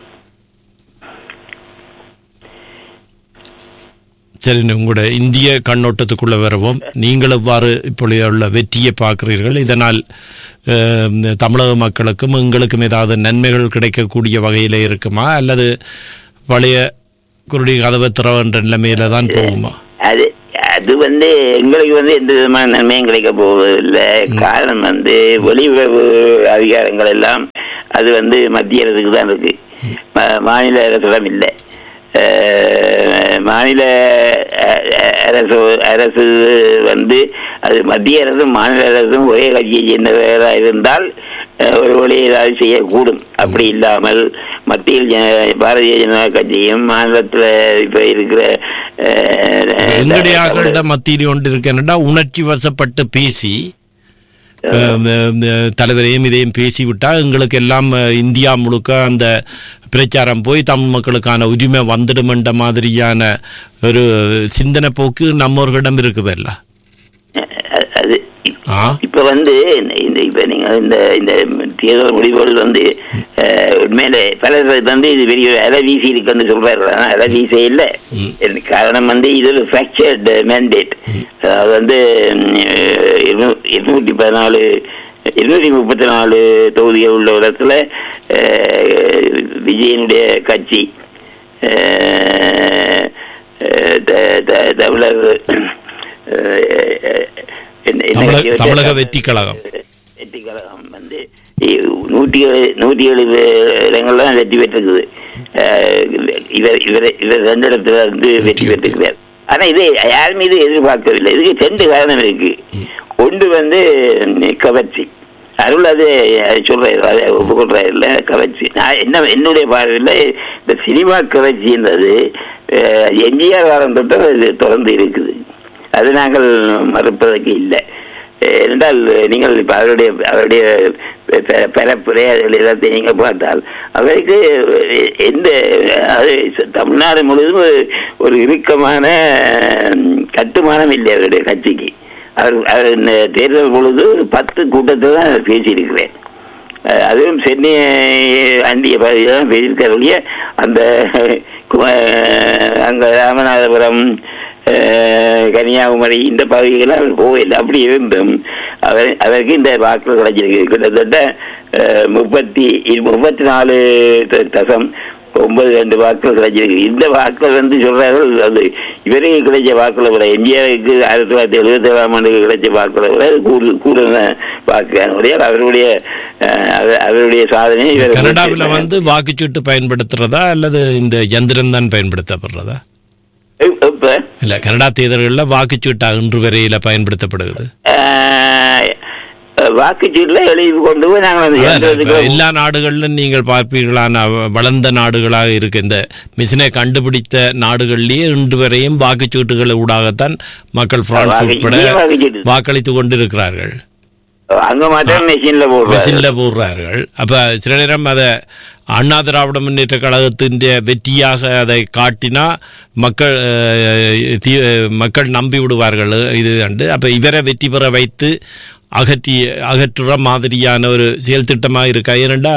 சரி உங்களோட இந்திய கண்ணோட்டத்துக்குள்ள வருவோம் நீங்கள் எவ்வாறு இப்பொழுது உள்ள வெற்றியை பார்க்கிறீர்கள் இதனால் அஹ், இந்த தமிழக மக்களுக்கும் எங்களுக்கும் ஏதாவது நன்மைகள் கிடைக்கக்கூடிய வகையில் இருக்குமா அல்லது பழைய குருடி கதவை திறவன்ற நிலைமையில தான் போகுமா அது அது வந்து எங்களுக்கு வந்து எந்த விதமான நன்மையும் கிடைக்க போவதில்லை காரணம் வந்து வெளியுறவு அதிகாரங்கள் எல்லாம் அது வந்து மத்திய அரசுக்கு தான் இருக்கு மா- மாநில அரசிடம் இல்லை அஹ், மாநில அஹ், அரசு அரசு வந்து அது மத்திய அரசும் மாநில அரசும் ஒரே கட்சியை சேர்ந்தவராக இருந்தால் அஹ், ஒரு வழி ஏதாவது செய்யக்கூடும் அப்படி இல்லாமல் மத்தியில் ஜன- பாரதிய ஜனதா கட்சியும் மாநிலத்தில் இப்ப இருக்கிற அஹ், எங்களுடைய ஆக்களிட மத்தியில் ஒன்று இருக்கேன்டா உணர்ச்சி வசப்பட்டு பேசி அஹ், அஹ், தலைவரையும் இதையும் பேசிவிட்டா எங்களுக்கு எல்லாம் அஹ், இந்தியா முழுக்க அந்த பிரச்சாரம் போய் தமிழ் மக்களுக்கான உரிமை வந்துடுமென்ற மாதிரியான ஒரு சிந்தனை போக்கு நம்மவர்களிடம் இருக்குதல்ல அ- அது ஆ இப்ப வந்து இந்த- இந்த இப்ப நீங்க இந்த இந்த தேர்தல் முடிவுகள் வந்து அஹ், உண்மையிலே பலர் வந்து இது பெரிய அலை வீசி இருக்குன்னு சொல்றாரு ஆனா அலை வீச இல்ல இதுக்கு காரணம் வந்து இது ஒரு ஃபிராக்சர்ட் மேண்டேட் அது வந்து அஹ், இருநூ- இருநூத்தி பதினாலு இருநூத்தி முப்பத்தி நாலு தொகுதிகள் உள்ள இடத்துல அஹ், விஜயனுடைய கட்சி அஹ், அஹ், த- த- தமிழர் அஹ், என்ன- என்ன தமிழக கட்சி தமிழக வச்சாங்க? வெற்றி கழகம் வெற்றி கழகம் வந்து இ- நூற்றி ஏழு நூற்றி ஏழு இடங்கள்ல தான் வெற்றி பெற்றிருக்குது அஹ் இவர் இவர் இவர் ரெண்டு இடத்துல வந்து வெற்றி பெற்றிருக்கிறார் ஆனா இது யார் மீது எதிர்பார்க்கவில்லை இதுக்கு ரெண்டு காரணம் இருக்கு ஒன்று வந்து கவர்ச்சி அருள் அது சொல்றாரு அதை ஒப்புக்கொள்றாரு இல்ல கவர்ச்சி நான் என்ன என்னுடைய பார்வையில் இந்த சினிமா கவர்ச்சின்றது அஹ், எம்ஜிஆர் காலம் தொட்டு அது தொடர்ந்து இருக்குது அது நாங்கள் மறுப்பதற்கு இல்லை என்றால் நீங்கள் இப்ப அவருடைய அவருடைய பெ- பிறப்புரை அதில் எல்லாத்தையும் நீங்க பார்த்தால் அவருக்கு எந்த அது தமிழ்நாடு முழுவதும் ஒரு- ஒரு இறுக்கமான ம், கட்டுமானம் இல்லை அவருடைய கட்சிக்கு அவர் அவர் இந்த தேர்தல் பொழுது பத்து கூட்டத்தில் தான் பேசியிருக்கிறேன் அஹ் அதுவும் சென்னை அண்டிய பகுதியில் தான் பேசியிருக்கார் ஒழிய அந்த கு- அஹ் அங்க ராமநாதபுரம் அஹ் கன்னியாகுமரி இந்த பகுதிகளில் அவர் போகவில்லை அப்படி இருந்தும் அவர் அவருக்கு இந்த வாக்குகள் கிடைச்சிருக்கு கிட்டத்தட்ட அஹ், முப்பத்தி இரு- முப்பத்தி நாலு த- தசம் ஒன்பது ரெண்டு வாக்குகள் கிடைச்சிருக்கு இந்த வாக்குகள் வந்து சொல்றார்கள் அது இவருக்கு கிடைச்ச வாக்குகளை விட எம்ஜிஆருக்கு ஆயிரத்தி தொள்ளாயிரத்தி எழுபத்தி ஏழாம் ஆண்டுக்கு கிடைச்ச வாக்குகளை விட அது கூடு கூடுதல வாக்கு அதனுடைய அவருடைய அஹ், அவர்- அவருடைய சாதனை இவர் கனடாவில் வந்து வாக்குச்சீட்டு பயன்படுத்துறதா அல்லது இந்த யந்திரம் தான் பயன்படுத்தப்படுறதா இப்ப- இப்ப இல்ல கனடா தேர்தல்களில் வாக்குச்சீட்டா இன்று வரையில பயன்படுத்தப்படுகிறது அஹ், வாக்குச்சீட்டுல எழுதி கொண்டு போய் நாங்கள் அந்த அதான் இப்ப யந்திரத்துக்கு எல்லா நாடுகளிலும் நீங்கள் பார்ப்பீர்களான வளர்ந்த நாடுகளாக இருக்கு இந்த மிஷினை கண்டுபிடித்த நாடுகளிலேயே இன்று வரையும் வாக்குச்சீட்டுகள் ஊடாகத்தான் மக்கள் பிரான்ஸ் வாக்கு- உட்பட இங்கேயும் வாக்குச்சீட்டு. வாக்களித்துக் கொண்டிருக்கிறார்கள் அங்க மாத்திரம் மெஷின்ல போடுறாங்க மெஷின்ல போடுறார்கள் அப்ப சில நேரம் அதை அண்ணா திராவிட முன்னேற்ற கழகத்தின் வெற்றியாக அதை காட்டினா மக்கள் அஹ், தி- மக்கள் நம்பி விடுவார்கள் இது கண்டு அப்ப இவரை வெற்றி பெற வைத்து அகற்றி அகற்றுற மாதிரியான ஒரு செயல் திட்டமாக இருக்கா ஏனெண்டா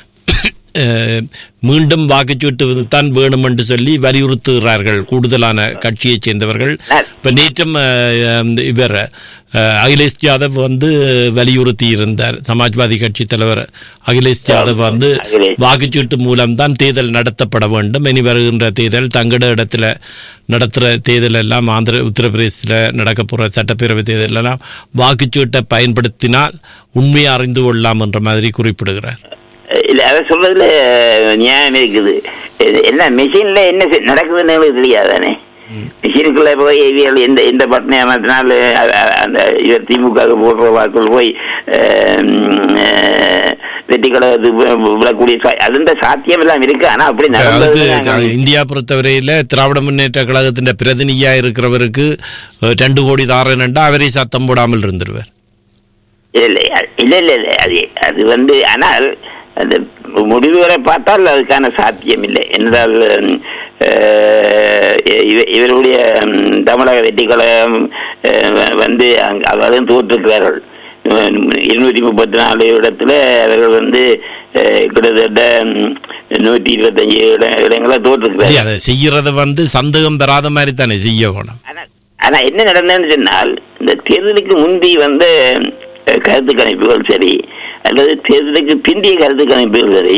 அஹ், மீண்டும் வாக்குச்சீட்டு தான் வேணும் என்று சொல்லி வலியுறுத்துகிறார்கள் கூடுதலான கட்சியைச் சேர்ந்தவர்கள் இப்ப நேற்றும் அஹ், இவர் அஹ், அகிலேஷ் யாதவ் வந்து வலியுறுத்தி இருந்தார் சமாஜ்வாதி கட்சி தலைவர் அகிலேஷ் யாதவ் வந்து அகிலேஷ். வாக்குச்சீட்டு மூலம்தான் தேர்தல் நடத்தப்பட வேண்டும் இனி வருகின்ற தேர்தல் தங்கட இடத்துல நடத்துகிற தேர்தல் எல்லாம் ஆந்திர உத்தரப்பிரதேசத்தில் நடக்க போகிற சட்டப்பேரவை தேர்தல் எல்லாம் வாக்குச்சீட்டை பயன்படுத்தினால் உண்மையை அறிந்து கொள்ளலாம் என்ற மாதிரி குறிப்பிடுகிறார் இல்ல அவர் சொல்றதுல நியாயம் இருக்குது இது என்ன மெஷின்ல என்ன செ- நடக்குதுன்னு எங்களுக்கு தெரியாதானே மெஷினுக்குள்ள போய் இவியல் எந்த எந்த பட்டனை அமர்த்தினால் அ- அ- அந்த இவர் திமுக போடுற வாக்குகள் போய் அஹ், அஹ், வெற்றி கழகத்துக்கு விடக்கூடிய சா- அதுன்ற சாத்தியம் எல்லாம் இருக்கு ஆனா அப்படி அதுக்கு நடந்தது இந்தியா பொறுத்தவரையில திராவிட முன்னேற்ற கழகத்தின் பிரதிநிதியா இருக்கிறவருக்கு அஹ், ரெண்டு கோடி தாரேன்டா அவரே சத்தம் போடாமல் இருந்துருவார் இல்லை அது- இல்ல இல்ல இல்ல அது அது வந்து ஆனால் அந்த முடிவு வரை பார்த்தால் அதுக்கான சாத்தியம் இல்லை என்றால் ம், அஹ், இவ- இவருடைய ம், தமிழக வெற்றி கழகம் அஹ், வந்து அங்க- அவரும் தோற்றுக்கிறார்கள் இருநூற்றி முப்பத்தி நாலு இடத்துல அவர்கள் வந்து அஹ், கிட்டத்தட்ட ம், நூற்றி இருபத்தஞ்சு இட இடங்களை தோற்றுக்கிறார்கள் அதை செய்யறத வந்து சந்தேகம் பெறாத மாதிரி தானே செய்ய வேணும் ஆனா ஆனா என்ன நடந்ததுன்னு சொன்னால் இந்த தேர்தலுக்கு முந்தி வந்த அஹ், கருத்து கணிப்புகள் சரி அல்லது தேர்தலுக்கு பிந்திய கருத்து கணிப்புகள் சரி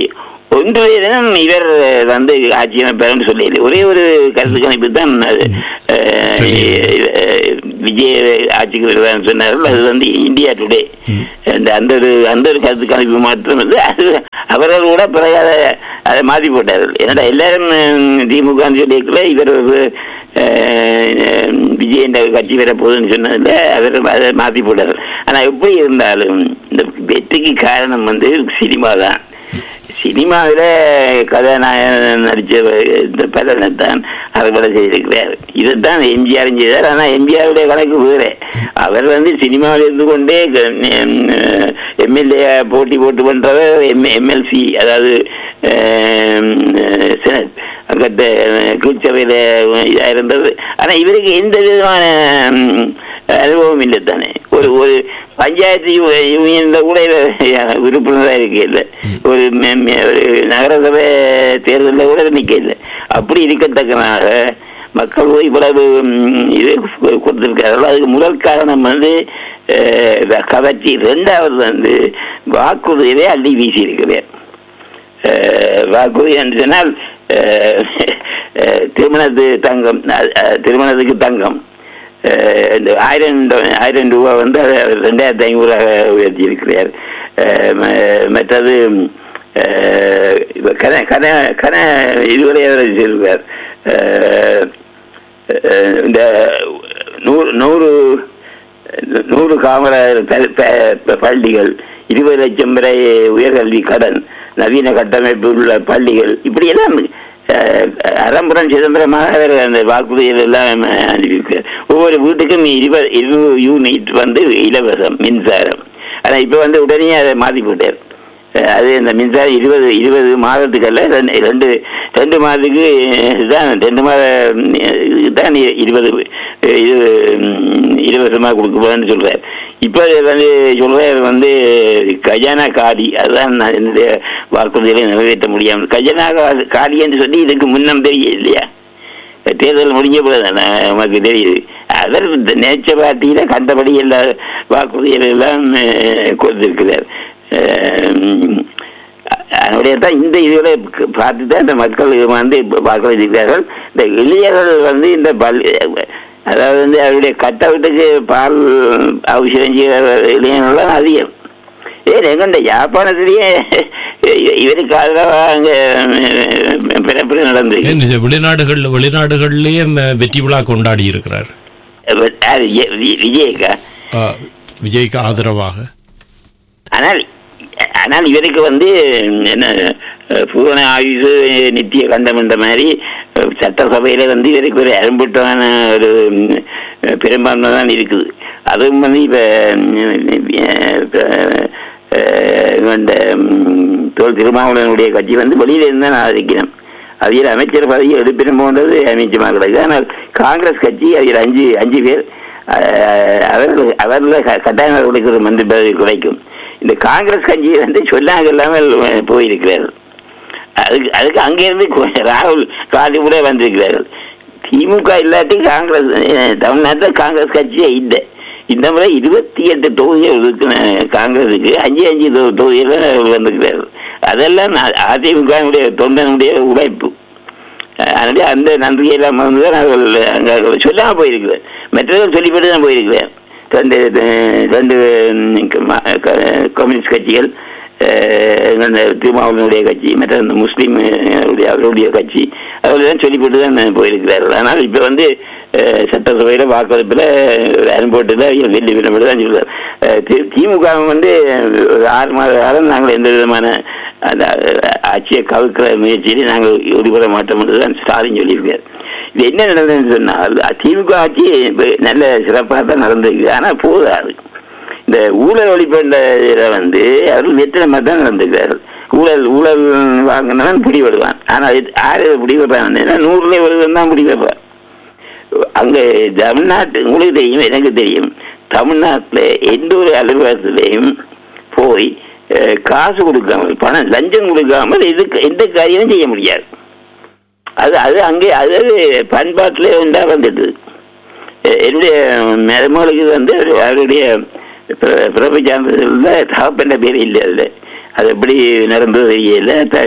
ஒன்றைய தினம் இவர் வந்து ஆட்சி அமைப்பார்னு சொல்லி ஒரே ஒரு கருத்து கணிப்பு தான் அது, அஹ், சரி. அஹ், விஜய் ஆட்சிக்கு வருவார்னு சொன்னார்கள் அது வந்து இந்தியா டுடே அந்த அந்த ஒரு அந்த ஒரு கருத்து கணிப்பு மாற்றம் வந்து அது அவர்கள் கூட பிறகு அதை அதை மாற்றி போட்டார்கள் ஏன்னா எல்லாரும் உம், திமுக ன்னு சொல்லியிருக்கல இவர் ஒரு அஹ், விஜய் என்ற கட்சி வர போகுதுன்னு சொன்னதுல அவர் அதை மாற்றி போட்டார்கள் ஆனா எப்படி இருந்தாலும் இந்த வெற்றிக்கு காரணம் வந்து சினிமா தான் சினிமாவில கதாநாயகன் நடிச்ச இந்த பலனை தான் அறுவடை செய்திருக்கிறார் இதைத்தான் எம்ஜிஆர் செய்தார் ஆனா எம்ஜிஆருடைய கணக்கு வேற அவர் வந்து சினிமாவில் இருந்து கொண்டே எம்எல்ஏ போட்டி போட்டு பண்றவர் எம்எல்சி அதாவது செனட் அங்கத்த கீழ்ச்சபையில இதா இருந்தது ஆனா இவருக்கு எந்த விதமான ம், அனுபவம் இல்லை தானே ஒரு ஒரு பஞ்சாயத்து யூ- யூனியன்ல கூட இவர் உறுப்பினராக இருக்க இல்லை ஒரு மெ- மெ- ஒரு நகரசபை தேர்தலில் கூட நிக்க இல்லை அப்படி இருக்கத்தக்கனாக மக்கள் இவ்வளவு ம், இது கொடுத்திருக்கார்கள் அதுக்கு முதல் காரணம் வந்து அஹ், கவர்ச்சி ரெண்டாவது வந்து வாக்குறுதியிலே அள்ளி வீசி இருக்கிறார் அஹ், வாக்குறுதி என்று சொன்னால் அஹ், அஹ், திருமணத்து தங்கம் அஹ், அஹ், திருமணத்துக்கு தங்கம் அஹ், இந்த ஆயிரம் ட- ஆயிரம் ரூபாய் வந்து அதை ரெண்டாயிரத்தி ஐநூறாக உயர்த்தி இருக்கிறார் அஹ், ம- மற்றது அஹ், இப்ப கன கன கன இதுவரை அவர் செய்திருக்கார் அஹ், அஹ், இந்த நூறு நூறு நூறு காமராஜர் ப- ப- ப- பள்ளிகள் இருபது லட்சம் வரை உயர்கல்வி கடன் நவீன கட்டமைப்பு உள்ள பள்ளிகள் இப்படி எல்லாம் அஹ், அறம்புறம் சிதம்பரமாக அவர் அந்த வாக்குறுதிகள் எல்லாம் அனுப்பியிருக்கார் ஒவ்வொரு வீட்டுக்கும் இருபது இருநூறு யூனிட் வந்து இலவசம் மின்சாரம் ஆனா இப்ப வந்து உடனே அதை மாத்தி போட்டார் அஹ், அது இந்த மின்சாரம் இருபது இருபது மாதத்துக்கல்ல ரெண்டு ரெண்டு ரெண்டு மாதத்துக்கு தான் ரெண்டு மாத தான் இருபது அஹ், இது ம், இலவசமாக கொடுக்குறேன்னு சொல்றார் இப்ப வந்து சொல்றார் வந்து கஜானா காடி அதுதான் நான் என்னுடைய வாக்குறுதிகளை நிறைவேற்ற முடியாமல் கஜானா கா- காடி என்று சொல்லி இதுக்கு முன்னம் தெரிய இல்லையா தேர்தல் முடிஞ்ச போது நமக்கு தெரியுது அவர் இந்த நேச்ச பார்ட்டியில கண்டபடி எல்லா வாக்குறுதிகள் எல்லாம் அஹ், கொடுத்திருக்கிறார் அஹ், அதனுடைய தான் இந்த இதுகளை பார்த்து தான் இந்த மக்கள் வந்து இப்ப வாக்களித்திருக்கிறார்கள் இந்த இளைஞர்கள் வந்து இந்த பல் அதாவது வந்து அவருடைய கட்டவுட்டுக்கு பால் அவசியம் செய்கிற இளைஞர்கள் அதிகம் ஏன் எங்கண்ட யாழ்ப்பாணத்திலேயே இவருக்கு ஆதரவா அங்க பிறப்பு நடந்திருக்கு ஏன் இது வெளிநாடுகள் வெளிநாடுகள்லயே ம- வெற்றி விழா கொண்டாடி இருக்கிறார் யாரு? வி- வி- விஜய்க்கா ஆ, விஜய்க்கு ஆதரவாக ஆனால் ஆனால் இவருக்கு வந்து என்ன அஹ், பூரண ஆயுசு நித்திய கண்டம் என்ற மாதிரி அஹ், சட்டசபையில வந்து இவருக்கு ஒரு அரும்புட்டான ஒரு ம், பெரும்பான்மை தான் இருக்குது அதுவும் வந்து இப்ப இந்த தோல் திருமாவளவனுடைய கட்சி வந்து வெளியில இருந்து தான் ஆதரிக்கணும் அதில் அமைச்சர் பதவி எடுப்பினும் போன்றது அமைச்சமாக கிடையாது ஆனால் காங்கிரஸ் கட்சி அதில் அஞ்சு அஞ்சு பேர் அஹ், அவர்கள் அவர்கள் க- கட்டாயம் அவர்களுக்கு ஒரு மந்திரி பதவி கிடைக்கும் இந்த காங்கிரஸ் கட்சி வந்து சொல்லாங்க இல்லாமல் போயிருக்கிறார்கள் அதுக்கு அதுக்கு அங்கிருந்து கொ- ராகுல் காந்தி கூட வந்திருக்கிறார்கள் திமுக இல்லாட்டி காங்கிரஸ் அஹ், தமிழ்நாட்டில் காங்கிரஸ் கட்சியே இல்லை இந்த முறை இருபத்தி எட்டு தொகுதிகள் இருக்கு அஹ், காங்கிரஸுக்கு அஞ்சு அஞ்சு தொ- தொகுதிகள் அவர்கள் வந்திருக்கிறார்கள் அதெல்லாம் அதிமுக தொண்டனுடைய உழைப்பு அஹ், அதனால அந்த நன்றியெல்லாம் வந்து தான் அவர்கள் அங்கே சொல்லாம போயிருக்கிறேன் மற்றவர்கள் சொல்லிவிட்டு தான் போயிருக்கிறேன் ரெண்டு அஹ், ரெண்டு ம், ம- க- கம்யூனிஸ்ட் கட்சிகள் அஹ், இந்த திருமாவளவனுடைய கட்சி மற்ற இந்த முஸ்லீம் அஹ், உடைய அவருடைய கட்சி அவர்கள் சொல்லிவிட்டு தான் போயிருக்கிறார்கள் ஆனால் இப்ப வந்து அஹ், சட்டசபையில வாக்கெடுப்புல அனுபவத்தில் வெள்ளி விரும்பி தான் சொல்றார் அஹ், தி- திமுக வந்து ஒரு ஆறு மாத காலம் நாங்கள் எந்த விதமான அந்த அஹ், ஆட்சியை கவிக்கிற முயற்சியிலே நாங்கள் ஈடுபட மாட்டோம் என்று தான் ஸ்டாலின் சொல்லியிருக்கார் இது என்ன நடந்ததுன்னு சொன்னால் திமுக ஆட்சி இப்ப நல்ல சிறப்பாக தான் நடந்திருக்கு ஆனா போதாது இந்த ஊழல் ஒழிப்புல வந்து அவர்கள் வெற்றிடமாக தான் நடந்துக்கிறார்கள் ஊழல் ஊழல் வாங்கினவன் பிடிபடுவான் ஆனால் இது யாரு பிடிபடுறான் நூறுல ஒருவன் தான் பிடிபடுறான் அங்க தமிழ்நாட்டு உங்களுக்கு தெரியும் எனக்கு தெரியும் தமிழ்நாட்டுல எந்த ஒரு அலுவலகத்திலையும் போய் அஹ், காசு கொடுக்காமல் பணம் லஞ்சம் கொடுக்காமல் எதுக்கு எந்த காரியமும் செய்ய முடியாது அது அது அங்கே அது பண்பாட்டிலே உண்டா வந்துட்டு எ- என்னுடைய மருமகளுக்கு வந்து அவரு- அவருடைய பிற- பிறப்பு சான்றிதழ்ல தகப்பன்ற பேர் இல்லை அதுல அது எப்படி நடந்தது தெரியல த-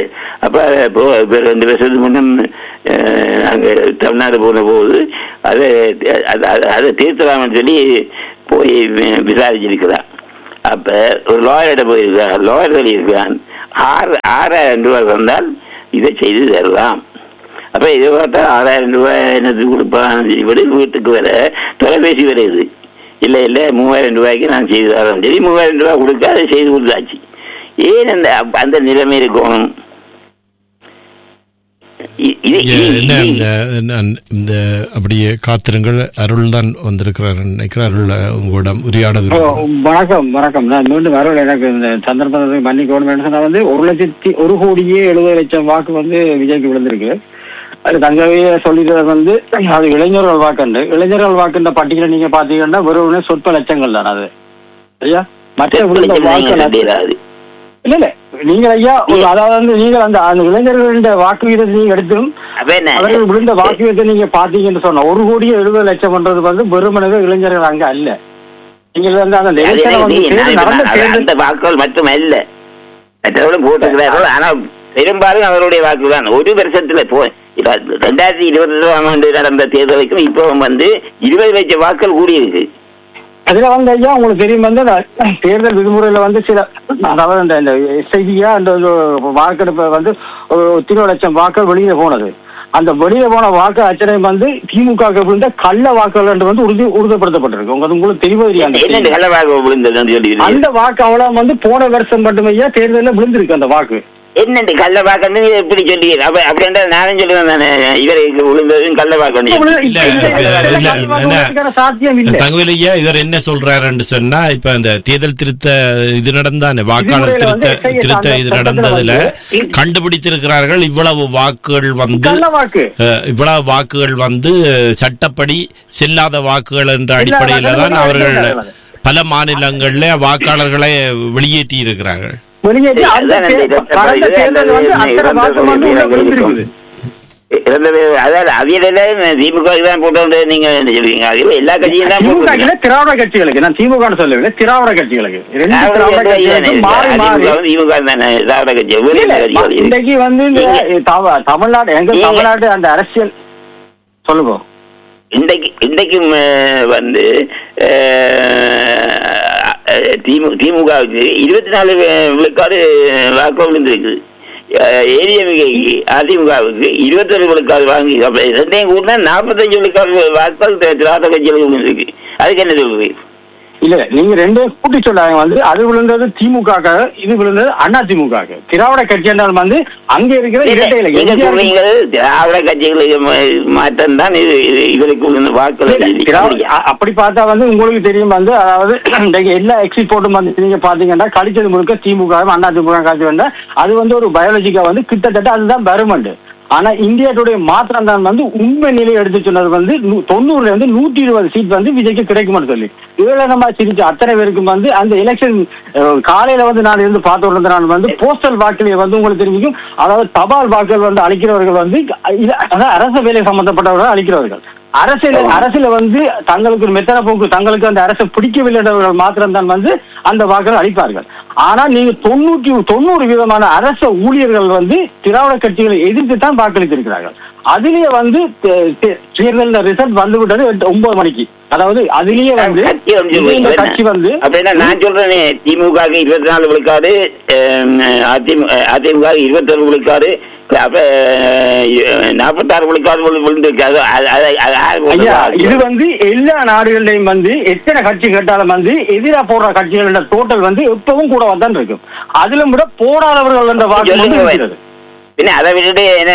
அப்ப இப்போ இப்ப ரெண்டு வருஷத்துக்கு முன்னும் அஹ், அங்க தமிழ்நாடு போன போது அதை அது- அது- அதை தீர்த்தலாம்னு சொல்லி போய் வி- விசாரிச்சிருக்கிறான் அப்ப ஒரு லாயர்கிட்ட போயிருக்கான் லாயர் சொல்லியிருக்கான் ஆறு ஆறாயிரம் ரூபாய் வந்தால் இதை செய்து தரலாம் அப்ப இதை பார்த்தா ஆறாயிரம் ரூபாய் என்னது கொடுப்பான்னு இப்படி வீட்டுக்கு வர தொலைபேசி வருது இல்ல இல்ல மூவாயிரம் ரூபாய்க்கு நான் செய்து தரேன் சரி மூவாயிரம் ரூபாய் கொடுக்க அதை செய்து கொடுத்தாச்சு ஏன் அந்த அப்ப அந்த நிலைமை இருக்கணும் இ- இது- இங்க இது- என்ன இது- இந்த நான் இந்த அப்படியே காத்திருங்கள் அருள் தான் வந்திருக்கிறார் நினைக்கிறேன் அருள் உங்களிடம் உரையாட ஓ, விரும்புகிறேன். வணக்கம் வணக்கம் நான் மீண்டும் வரல எனக்கு இந்த சந்தர்ப்பத்தை மன்னிக்கணும் சொன்னா வந்து ஒரு லட்சத்தி ஒரு கோடியே எழுபது லட்சம் வாக்கு வந்து விஜய்க்கு விழுந்திருக்கு அது தங்கவே சொல்லிட்டு வந்து அது இளைஞர்கள் வாக்குண்டு இளைஞர்கள் வாக்குன்ற பட்டியலை நீங்க பாத்தீங்கன்னா வெறும் சொற்ப லட்சங்கள் தான் அது ஐயா மற்ற விழுந்த நீங்க வாக்கு சொல்லிடாது. இல்ல இல்ல நீங்க ஐயா ஒரு- அதாவது வந்து நீங்க அந்த அந்த இளைஞர்களுடைய வாக்கு வீதத்தை நீங்க எடுத்தும் அப்ப என்ன அவர்கள் விழுந்த வாக்கு வீதத்தை நீங்க பாத்தீங்கன்னு சொன்னா ஒரு கோடியே எழுபது லட்சம்ன்றது வந்து வெறுமனவே இளைஞர்கள் அங்க அல்ல நீங்க வந்து அந்த அது எலெக்ஷனை எனக்கு வந்து தெரியும். நான் தேர்தல் இப்ப நடந்த நான் தேர்தல் அந்த வாக்குகள் மட்டும் அல்ல மற்றவர்கள போட்டுக்கிறார்கள் ஆனா பெரும்பாலும் அவருடைய வாக்கு தான் ஒரு வருஷத்துல போ இப்ப ரெண்டாயிரத்தி இருபத்தி ரெண்டாம் ஆண்டு நடந்த தேர்தலுக்கும் இப்போ வந்து இருபது லட்சம் வாக்குகள் கூடியிருக்கு அதுல வந்து ஐயா உங்களுக்கு தெரியும் வந்து அந்த தேர்தல் விதிமுறையில வந்து சில அதாவது அந்த இந்த எஸ்ஐபியா அந்த ஒரு வாக்கெடுப்பு வந்து ஒரு திரு லட்சம் வாக்கள் வெளியே போனது அந்த வெளியே போன வாக்கு அச்சனை வந்து திமுக விழுந்த கள்ள வாக்குகள் என்று வந்து உறுதி உறுதிப்படுத்தப்பட்டிருக்கு உங்களுக்கு உங்களுக்கு தெளிவா தெரியும் அந்த என்ன செய்தி. கள்ள வாக்கு விழுந்ததுன்னு சொல்லி அந்த வாக்கு அவ்வளவு வந்து போன வருஷம் மட்டுமே ஐயா தேர்தலில் விழுந்திருக்கு அந்த வாக்கு என்னண்டு கள்ள வாக்குன்னு நீங்க எப்படி சொல்லி அப்ப அப்படி என்றால் நானும் சொல்லுவேன் தானே இவருக்கு விழுந்ததும் கள்ள வாக்கு இல்ல, இல்ல, இல்ல, இல்ல, இல்ல, இல்ல, இல்ல, சாத்தியம் இல்லை தங்கவேலையா இவர் என்ன சொல்றாருன்னு சொன்னா இப்ப அந்த தேர்தல் திருத்த இது நடந்தானே வாக்காளர் விதிமுறையில வந்து திருத்த SIS திருத்த அந்த இது சட்டத்துல நடந்ததுல வந்து கண்டுபிடித்திருக்கிறார்கள் இவ்வளவு வாக்குகள் வந்து கள்ள வாக்கு அஹ், இவ்வளவு வாக்குகள் வந்து சட்டப்படி செல்லாத வாக்குகள் என்ற அடிப்படையில தான் வாக்குகள் அவர்கள் செல்லாதது. பல மாநிலங்கள்ல வாக்காளர்களை வெளியேற்றி இருக்கிறார்கள் வெளியேற்றி அந்த அதான் தே- இந்த கடந்த தேர்தல் வந்து அத்தனை வாக்கு வந்து உள்ள விழுந்திருக்குது இறந்தது அதாவது அவியல திமுக தான் போட்டு நீங்க என்ன சொல்றீங்க அவியல எல்லா கட்சியும் தான் திமுக போட்டு இல்ல திராவிட கட்சிகளுக்கு நான் திமுக சொல்லவில்லை திராவிட கட்சிகளுக்கு ரெண்டு திராவிட கட்சிகளுக்கு மாறி மாறி திமுக தானே திராவிட கட்சி வேறு இல்ல, என்ன கட்சிகள் இருக்கு? இன்றைக்கு வந்து இந்த தவ- தமிழ்நாடு எங்க நீங்க- தமிழ்நாடு அந்த அரசியல் சொல்லுங்க இன்றைக்கு இன்றைக்கும் அஹ், வந்து அஹ், திமு- திமுகவுக்கு இருபத்தி நாலு விழுக்காடு வாக்கு விழுந்திருக்கு ஏடிஎம்கேக்கு அதிமுகவுக்கு இருபத்தொரு விழுக்காடு வாங்கி அப்ப ரெண்டையும் கூட்டினா நாற்பத்தஞ்சு விழுக்காடு வாக்குகள் தி- திராவிட கட்சிகளுக்கு விழுந்திருக்கு அதுக்கு என்ன சொல்லுது இல்ல நீங்க ரெண்டையும் கூட்டி சொல்லாங்க வந்து அது விழுந்தது திமுக இது விழுந்தது அண்ணா திமுக திராவிட கட்சி என்றால் வந்து அங்க இருக்கிற இரட்டை இலை நீங்க எம்ஜிஆர் சொல்றீங்க திராவிட கட்சிகளுக்கு ம- மாற்றம் தான் இது இது- இவருக்கு விழுந்த இல்ல, வாக்குகள் திராவிட- அ- அப்படி பார்த்தா வந்து உங்களுக்கு தெரியும் வந்து அதாவது இன்றைக்கு எல்லா எக்ஸிட் போட்டும் வந்து நீங்க பாத்தீங்கன்னா கழிச்சது முழுக்க திமுக அண்ணா திமுக காட்சி வந்தா அது வந்து ஒரு பயாலஜிக்கா வந்து கிட்டத்தட்ட அதுதான் வருமண்டு ஆனா இந்தியா டுடே மாத்திரம் தான் வந்து உண்மை நிலையை எடுத்து சொன்னது வந்து நூ- தொண்ணூறுல இருந்து நூத்தி இருபது சீட் வந்து விஜய்க்கு கிடைக்கும்னு சொல்லி இதுல நம்ம சிரிச்ச அத்தனை பேருக்கும் வந்து அந்த எலெக்ஷன் காலையில வந்து நான் இருந்து பார்த்து இருந்த நான் வந்து போஸ்டல் வாக்குகளை வந்து உங்களுக்கு தெரிவிக்கும் அதாவது தபால் வாக்குகள் வந்து அளிக்கிறவர்கள் வந்து இது- அதாவது அரசு வேலை சம்பந்தப்பட்டவர்கள் அளிக்கிறவர்கள் அரசியல் அரசுல வந்து தங்களுக்கு ஒரு மெத்தன போக்கு தங்களுக்கு அந்த அரசு பிடிக்கவில்லைன்றவர்கள் மாத்திரம் தான் வந்து அந்த வாக்குகள் அளிப்பார்கள் ஆனா நீங்க தொண்ணூற்றி தொண்ணூறு விதமான அரசு ஊழியர்கள் வந்து திராவிட கட்சிகளை எதிர்த்து தான் வாக்களித்திருக்கிறார்கள் அதிலேயே வந்து தே- தே- தேர்தல் ரிசல்ட் வந்து விட்டது எட்டு- ஒன்பது மணிக்கு அதாவது அதிலேயே வந்து கட்சி வந்து இந்த கட்சி வந்து அப்படின்னா நான் சொல்றேனே திமுக இருபத்தி நாலு விழுக்காடு அதிமுக அதிமுக இருபத்தொரு விழுக்காடு அப்ப நாற்பத்தாறு விழுக்காடு விழு- விழுந்திருக்கு அது அது- அது- அது யார் போட்ட ஐயா வாக்கு? இது வந்து எல்லா நாடுகள்லயும் வந்து எத்தனை கட்சி கேட்டாலும் வந்து எதிரா போடுற கட்சிகளோட டோட்டல் வந்து எப்பவும் கூட தான் இருக்கும் அதுல விட போடாதவர்கள் அந்த வாக்கு வந்து சொல்லுங்க. இருக்கிறது பின்ன அதை விட்டுட்டு என்ன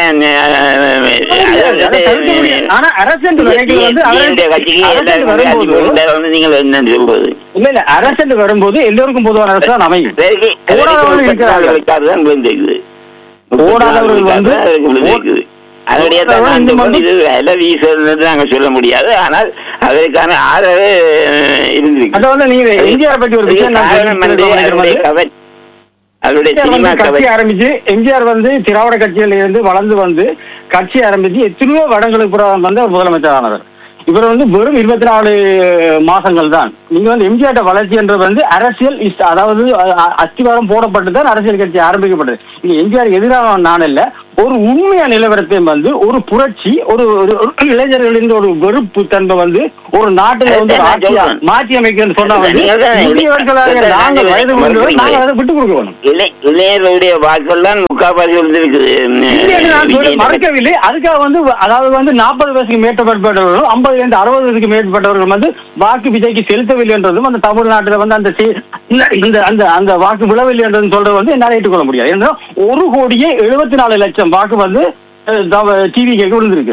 அதை அதை தடுக்க முடியாது. ஆனா அரசு என்று நினைக்கிறது வந்து DMK அரசு- கட்சிக்கு அரசு என்று எல்லாருக்கும் அஞ்சு வரும்போது விழுந்தா வந்து நீங்கள் என்ன சொல்வது இல்ல இல்ல அரசு என்று வரும்போது எல்லோருக்கும் பொதுவான அரசு தான் அமையும் பேருக்கு போடாதவர்கள் முப்பத்தி நாலு இருக்கிறார்கள். விழுக்காடு தான் விழுந்திருக்குது போடாதவர்கள் வந்து அதுக்கு விழுந்திருக்குது அதனுடைய தான் போடாதவர்கள் நான் இந்த சொல்றேன், மாதிரி- இது விலை வீசுறது நாங்க சொல்ல முடியாது ஆனால் அதற்கான ஆதரவு அஹ், இருந்திருக்கு அதை வந்து நீங்க எம்ஜிஆர் பற்றி ஒரு விஷயம் நான் காரணம் வந்து தெரிவிக்கிறேன் அதனுடைய வந்து கவர் அதனுடைய எம்ஜிஆர் சினிமா வந்து கட்சி கவர் ஆரம்பிச்சு எம்ஜிஆர் வந்து திராவிட கட்சியில இருந்து வளர்ந்து வந்து கட்சி ஆரம்பிச்சு எத்தனையோ வடங்களுக்கு புறம் வந்து அவர் முதலமைச்சர் ஆனவர் இவர் வந்து வெறும் இருபத்தி நாலு மாசங்கள் தான் நீங்க வந்து எம்ஜிஆர் வளர்ச்சி என்ற வந்து அரசியல் இஸ்- அதாவது அ- அ- அஸ்திவாரம் போடப்பட்டு தான் அரசியல் கட்சி ஆரம்பிக்கப்பட்டது இங்க எம்ஜிஆர் எதிராக நான் இல்ல ஒரு உண்மையான நிலவரத்தை வந்து ஒரு புரட்சி ஒரு ஒரு- ஒரு இளைஞர்களின் ஒரு வெறுப்பு தன்மை வந்து ஒரு நாட்டில் வந்து ஒரு நான் ஆட்சியா சொல்றேன். மாற்றி அமைக்கிறது சொன்னா வந்து நீங்க தான் இந்தியவர்களாக நீங்க நாங்கள் வயது வந்தவர்கள் மறுக்கிறீங்க. நாங்கள் அதை விட்டு கொடுக்க வேணும் இளை இளைஞர்களுடைய வாக்கள் தான் முக்கால்வாசி விழுந்திருக்குது இல்லை என்று நான் சொல்ல விஜய் மறக்கவில்லை அதுக்காக வந்து அதாவது வந்து நாற்பது வயசுக்கு மேற்பட்டவர்கள் ஐம்பதுல இருந்து அறுபது வயசுக்கு மேற்பட்டவர்கள் வந்து வாக்கு விஜய்க்கு செலுத்தவில்லை என்றதும் அந்த தமிழ்நாட்டில் வந்து அந்த செ- இந்த- இந்த அந்த அந்த வாக்கு விழவில்லை என்றதும் சொல்றது வந்து என்னால் ஏற்றுக்கொள்ள முடியாது ஏன்னா ஒரு கோடியே எழுபத்தி நாலு லட்சம் வாக்கு வந்து டிவி கேட்க விழுந்திருக்கு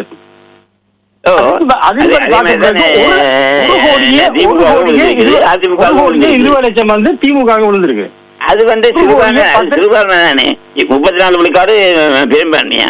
ஓ, அதுக்கு- அதுக்கு அதே- அதே மாதிரி தானே, ஒரு- ஒரு கோடியே ஒரு திமுக கோடியே விழுந்திருக்குது, இரு- அதிமுக ஒரு கோடியே விழுந்திருக்குது. இருபது லட்சம் வந்து திமுக விழுந்திருக்கு அது வந்து ஒரு சிறுபான்மை கோடியே பத்து- சிறுபான்மை தானே முப்பத்தி நாலு விழுக்காடு பெரும்பான்மையா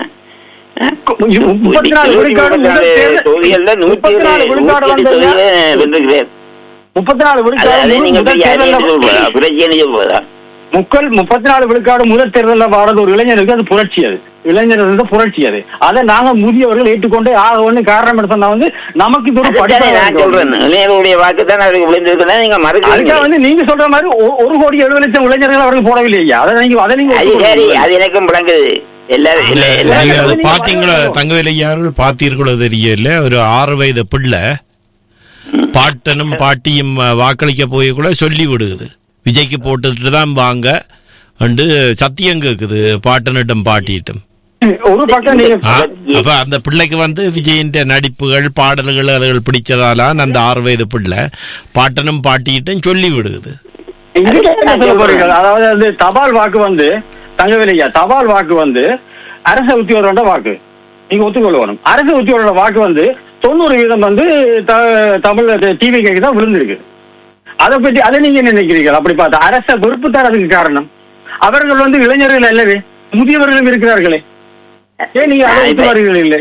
முப்பத்தி நாலு விழுக்காடு முதல் தேர்தல் தொகுதிகள்ல நூத்தி முப்பத்தி நாலு விழுக்காடு நூத்தி எட்டு வந்தது தொகுதியில வென்றிருக்கிறார் முப்பத்தி நாலு அது- விழுக்காடு அதை நீங்க முதல் பெரிய அணின்னு தேர்தல்ல- சொல்றதா புரட்சின்னு சொல்றதா முக்கல் முப்பத்தி நாலு விழுக்காடு முதல் தேர்தலில் வாழது ஒரு இளைஞருக்கு அது புரட்சி அது இளைஞர் வந்து புரட்சி அது அதை நாங்க முதியவர்கள் ஏற்றுக்கொண்டே ஆக ஒண்ணு காரணம் என்ன சொன்னா வந்து நமக்கு இது ஒரு அதுதானே நான் படிப்பு சொல்றேன் இளைஞர்களுடைய வாக்கு தான் அவருக்கு விழுந்திருக்குன்னா நீங்க அதுக்காக மறுக்கிறீங்க வந்து நீங்க சொல்ற மாதிரி ஒ- ஒரு கோடி எழுபது லட்சம் இளைஞர்கள் அவருக்கு போடவில்லை ஐயா அதை நீங்க அதை நீங்க அது சரி ஒத்துக்கொள்ளுங்க. அது எனக்கும் விளங்குது எல்லாரும் இல்ல நீங்க எல்லாரும் அது நீங்க பாத்தீங்களோ பாருங்க. தங்கவேலையார்கள் பார்த்தீர்களோ தெரியல ஒரு ஆறு வயது பிள்ளை பாட்டனும் பாட்டியும் அஹ், வாக்களிக்க போய் கூட சொல்லி விடுகுது விஜய்க்கு போட்டுட்டு தான் வாங்க அண்டு சத்தியம் கேக்குது பாட்டனிட்டும் பாட்டிட்டும் ஒரு பக்கம் நீங்க ஆ, அப்ப அந்த பிள்ளைக்கு வந்து விஜயின் நடிப்புகள் பாடல்கள் அதுகள் பிடிச்சதால அந்த ஆறு வயது பிள்ளை பாட்டனும் பாட்டிட்டும் சொல்லி விடுகுது இதுக்கு என்ன சொல்ல போறீங்க அதாவது வந்து தபால் வாக்கு வந்து தங்கவில்லையா தபால் வாக்கு வந்து அரச உத்தியோகரோட வாக்கு நீங்க ஒத்துக்கொள்ளணும் அரசு உத்தியோகரோட வாக்கு வந்து தொண்ணூறு வீதம் வந்து த- தமிழ் டிவி கேக்கு தான் விழுந்திருக்கு அதை பத்தி அதை நீங்க என்ன நினைக்கிறீர்கள் அப்படி பார்த்தா அரச வெறுப்பு தான் அதுக்கு காரணம் அவர்கள் வந்து இளைஞர்கள் அல்லவே முதியவர்களும் இருக்கிறார்களே ஏன் நீங்க அதை ஒத்து வருகிறீர்கள் இல்லை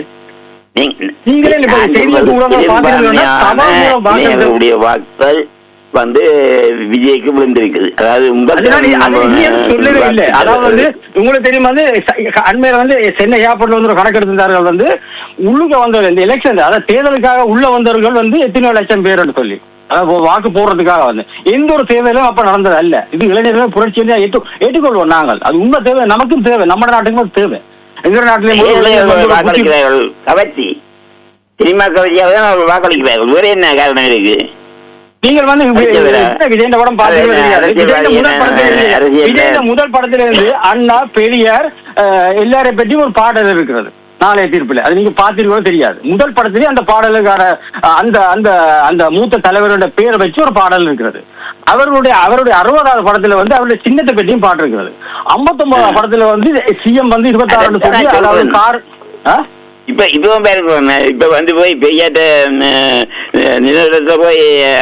நீங்களே இப்ப செய்திகள் ஊடகங்களை பார்த்தீங்கன்னா, தபால் மூலம் வாக்கு இளைஞர்களுடைய வாக்குகள் வந்து விஜய்க்கு விழுந்திருக்குது அதாவது உங்கள் அதுதான் நீ- அது நீ எனக்கு சொல்லவே இல்லை அதாவது வந்து உங்களுக்கு தெரியுமா வந்து ச- அண்மையில வந்து சென்னை ஏர்போர்ட்ல வந்து ஒரு கணக்கெடுத்திருந்தார்கள் வந்து உள்ளுக்க வந்தவர்கள் இந்த எலெக்ஷன் அதாவது தேர்தலுக்காக உள்ள வந்தவர்கள் வந்து எத்தனை லட்சம் பேர்னு சொல்லி அதாவது ஒரு வாக்கு போடுறதுக்காக வந்து எந்த ஒரு தேவையிலும் அப்ப நடந்தது அல்ல இது இளைஞர்கள் புரட்சி என்று ஏற்று ஏற்றுக்கொள்வோம் நாங்கள் அது உண்மை தேவை நமக்கும் தேவை நம்ம நாட்டுக்கும் அது தேவை எங்க நாட்டிலே முதல் இளைஞர்கள் வந்து ஒரு புத்தி- வாக்களிக்கிறார்கள் கவர்ச்சி சினிமா கவர்ச்சியாக தான் அவர்கள் வாக்களிக்கிறார்கள் வேற என்ன காரணம் இருக்கு நீங்கள் வந்து வி- அரசியல் வேற. என்ன விஜயண்ட படம் பார்த்தீங்களா அரசியல் தெரியாது. விஜயண்ட முதல் வேற. படத்திலிருந்து அரசியல் விஜயண்ட வேற. முதல் படத்திலிருந்து அண்ணா பெரியார் அஹ், எல்லாரை பற்றி ஒரு பாடல் இருக்கிறது நாளைய தீர்ப்பில் அது நீங்க பார்த்தீர்களோ தெரியாது முதல் படத்திலே அந்த பாடலுக்கான அஹ், அந்த அந்த அந்த மூத்த தலைவரோட பேரை வச்சு ஒரு பாடல் இருக்கிறது அவர்களுடைய அவருடைய அறுபதாவது படத்துல வந்து அவருடைய சின்னத்தை பற்றியும் பாட்டு இருக்கிறது ஐம்பத்தொன்பதாவது படத்துல வந்து சிஎம் வந்து இருபத்தாறுன்னு சொல்லி அதான் அதாவது சொல்றேன். கார் ஆ? இப்ப இப்ப பாருங்க இப்ப வந்து போய் பெய்யாட்ட நிலவரத்தை போய்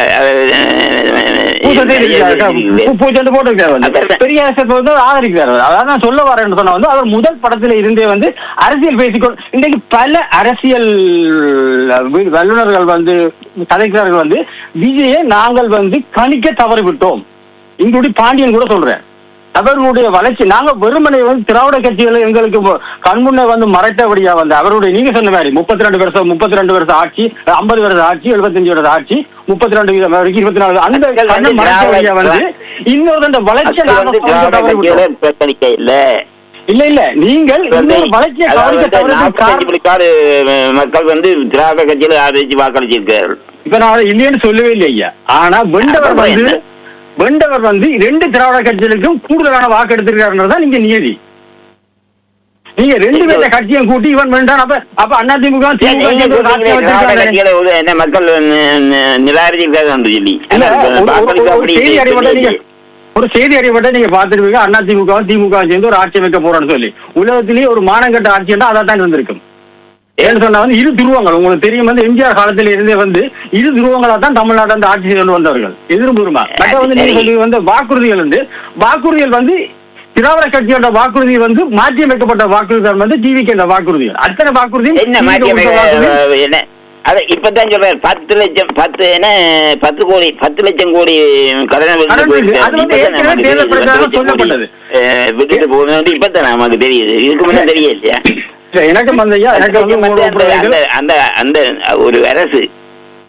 பூசத்தை இருக்கிறார். பூ- பூச்செண்டு போட்டிருக்காரு வந்து. அதான். பெரிய அரசத்தை வந்து ஆதரிக்கிறார் அவர். அதான் நான் சொல்ல வரேன்னு சொன்னா வந்து அவர் முதல் படத்துல இருந்தே வந்து அரசியல் பேசிக்கொண்டு இன்றைக்கு பல அரசியல் வி- வல்லுநர்கள் வந்து கதைக்கிறார்கள் வந்து விஜயை நாங்கள் வந்து கணிக்க தவறிவிட்டோம் இங்குடி பாண்டியன் கூட சொல்றேன் அவர்களுடைய வளர்ச்சி நாங்க வெறுமனை வந்து திராவிட கட்சிகளை எங்களுக்கு மு- கண்முன்னே வந்து மறைத்தபடியா வந்து அவருடைய நீங்க சொன்ன மாதிரி முப்பத்தி ரெண்டு வருஷம் முப்பத்தி ரெண்டு வருஷம் ஆட்சி ஐம்பது வருஷம் ஆட்சி எழுபத்தஞ்சு வருஷம் ஆட்சி முப்பத்தி ரெண்டு வீதம் வரைக்கும் இருபத்தி நாலு அந்த மக்கள் கண்ணை வந்து மறைத்தபடியா வந்து திராவிட- இன்னொரு அந்த வளர்ச்சியை மக்கள் நாங்க வந்து கொஞ்சம் திராவிட தவறி கட்சியோட விட்டோம். புறக்கணிக்க இல்ல இல்ல இல்ல நீங்கள் இன்னொரு வளர்ச்சியை கவனிக்க தவறுக்கு நாற்பத்தஞ்சு காரணம் விழுக்காடு மக்கள் வந்து திராவிட கட்சியில ஆதரிச்சு வாக்களிச்சிருக்காரு இப்ப நான் அதை இல்லைன்னு சொல்லவே இல்லை ஐயா ஆனா வெண்டவர் அப்புறம் வந்து என்ன? வெண்டவர் வந்து ரெண்டு திராவிட கட்சிகளுக்கும் கூடுதலான வாக்கு எடுத்திருக்காருன்றதுதான் நீங்க நியதி நீங்க ரெண்டு பேர்த்த கட்சியும் கூட்டி இவன் வேண்டாம் அப்ப அப்ப அண்ணா திமுக ஏன் திமுக நீங்க சேர்ந்து ஒரு சொல்றீங்களே, ஆட்சியை திராவிட வச்சிருக்காங்க. கட்சியில ஒரு என்ன மக்கள் நிராகரிச்சிருக்காரு சொல்லி இல்ல, ஆனா ஒரு- ஒரு- வாக்களிப்பு ஒரு அப்படி செய்தி அறிவட்டை நீங்க சொல்லி- ஒரு செய்தி அறிவட்டை நீங்க பார்த்திருப்பீங்க அண்ணா திமுக திமுக சேர்ந்து ஒரு ஆட்சி அமைக்க போறோம்னு சொல்லி உலகத்திலேயே ஒரு மானங்கட்ட ஆட்சின்னா அதான் தான் இருந்திருக்கும் ஏன்னு சொன்னா வந்து இரு துருவங்கள் உங்களுக்கு தெரியும் வந்து எம்ஜிஆர் காலத்துல இருந்தே வந்து இரு துருவங்களா தான் தமிழ்நாட்டை வந்து ஆட்சி செய்து வந்தவர்கள் எதிர்புறமா மற்ற வந்து நீங்க சொல்லி வந்து வாக்குறுதிகள் வந்து வாக்குறுதிகள் வந்து திராவிட கட்சியோட வாக்குறுதி வந்து மாற்றி அமைக்கப்பட்ட வாக்குறுதிகள் வந்து டிவிக்கு அந்த வாக்குறுதிகள் அத்தனை வாக்குறுதியும் என்ன TVக்கு மாற்றி கொடுத்த வாக்குறுதி அமைக்க- என்ன அத இப்பதான் சொல்றாரு பத்து லட்சம் பத்து என்ன பத்து கோடி பத்து லட்சம் கோடி கடனை விட்டு கடன் போயிட்டு இருக்கு. அது வந்து இப்பதான் ஏற்கனவே நமக்கு தேர்தல் தெரியுது. பிரச்சாரம் பத்து லட்சம் கோடி, சொல்லப்பட்டது. அஹ், விட்டுட்டு போகணும் இப்பதான் நமக்கு தெரியுது இதுக்கு முன்ன தெரியல இல்லையா இல்ல, எனக்கும் வந்து ஐயா எனக்கு வந்து வந்து ஒரு அந்த- அந்த அந்த அந்த ஒரு அரசு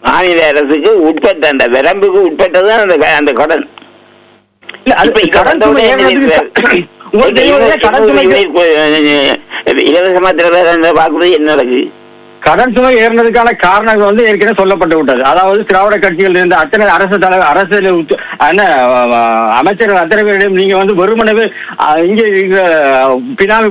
மாநில அரசுக்கு உட்பட்ட அந்த வரம்புக்கு உட்பட்டது அந்த க- அந்த கடன் இல்ல அது இப்ப இப்ப கடன் வந்த சுமை உடனே ஏறுறதுக்கு உங்களுக்கு தெரியுமா கடன் சுமை இலவச மாத்திரை பாக்குறது என்ன நடக்கு கடன் சுமை ஏறினதுக்கான காரணங்கள் வந்து ஏற்கனவே சொல்லப்பட்டு விட்டது அதாவது திராவிட கட்சிகள் இருந்த அத்தனை அரசு தலைவர் அரசியல் உச்ச- என்ன அஹ், அமைச்சர்கள் அத்தனை பேரிடம் நீங்க வந்து வெறுமனவே அஹ், இங்கே இருக்கிற பினாமி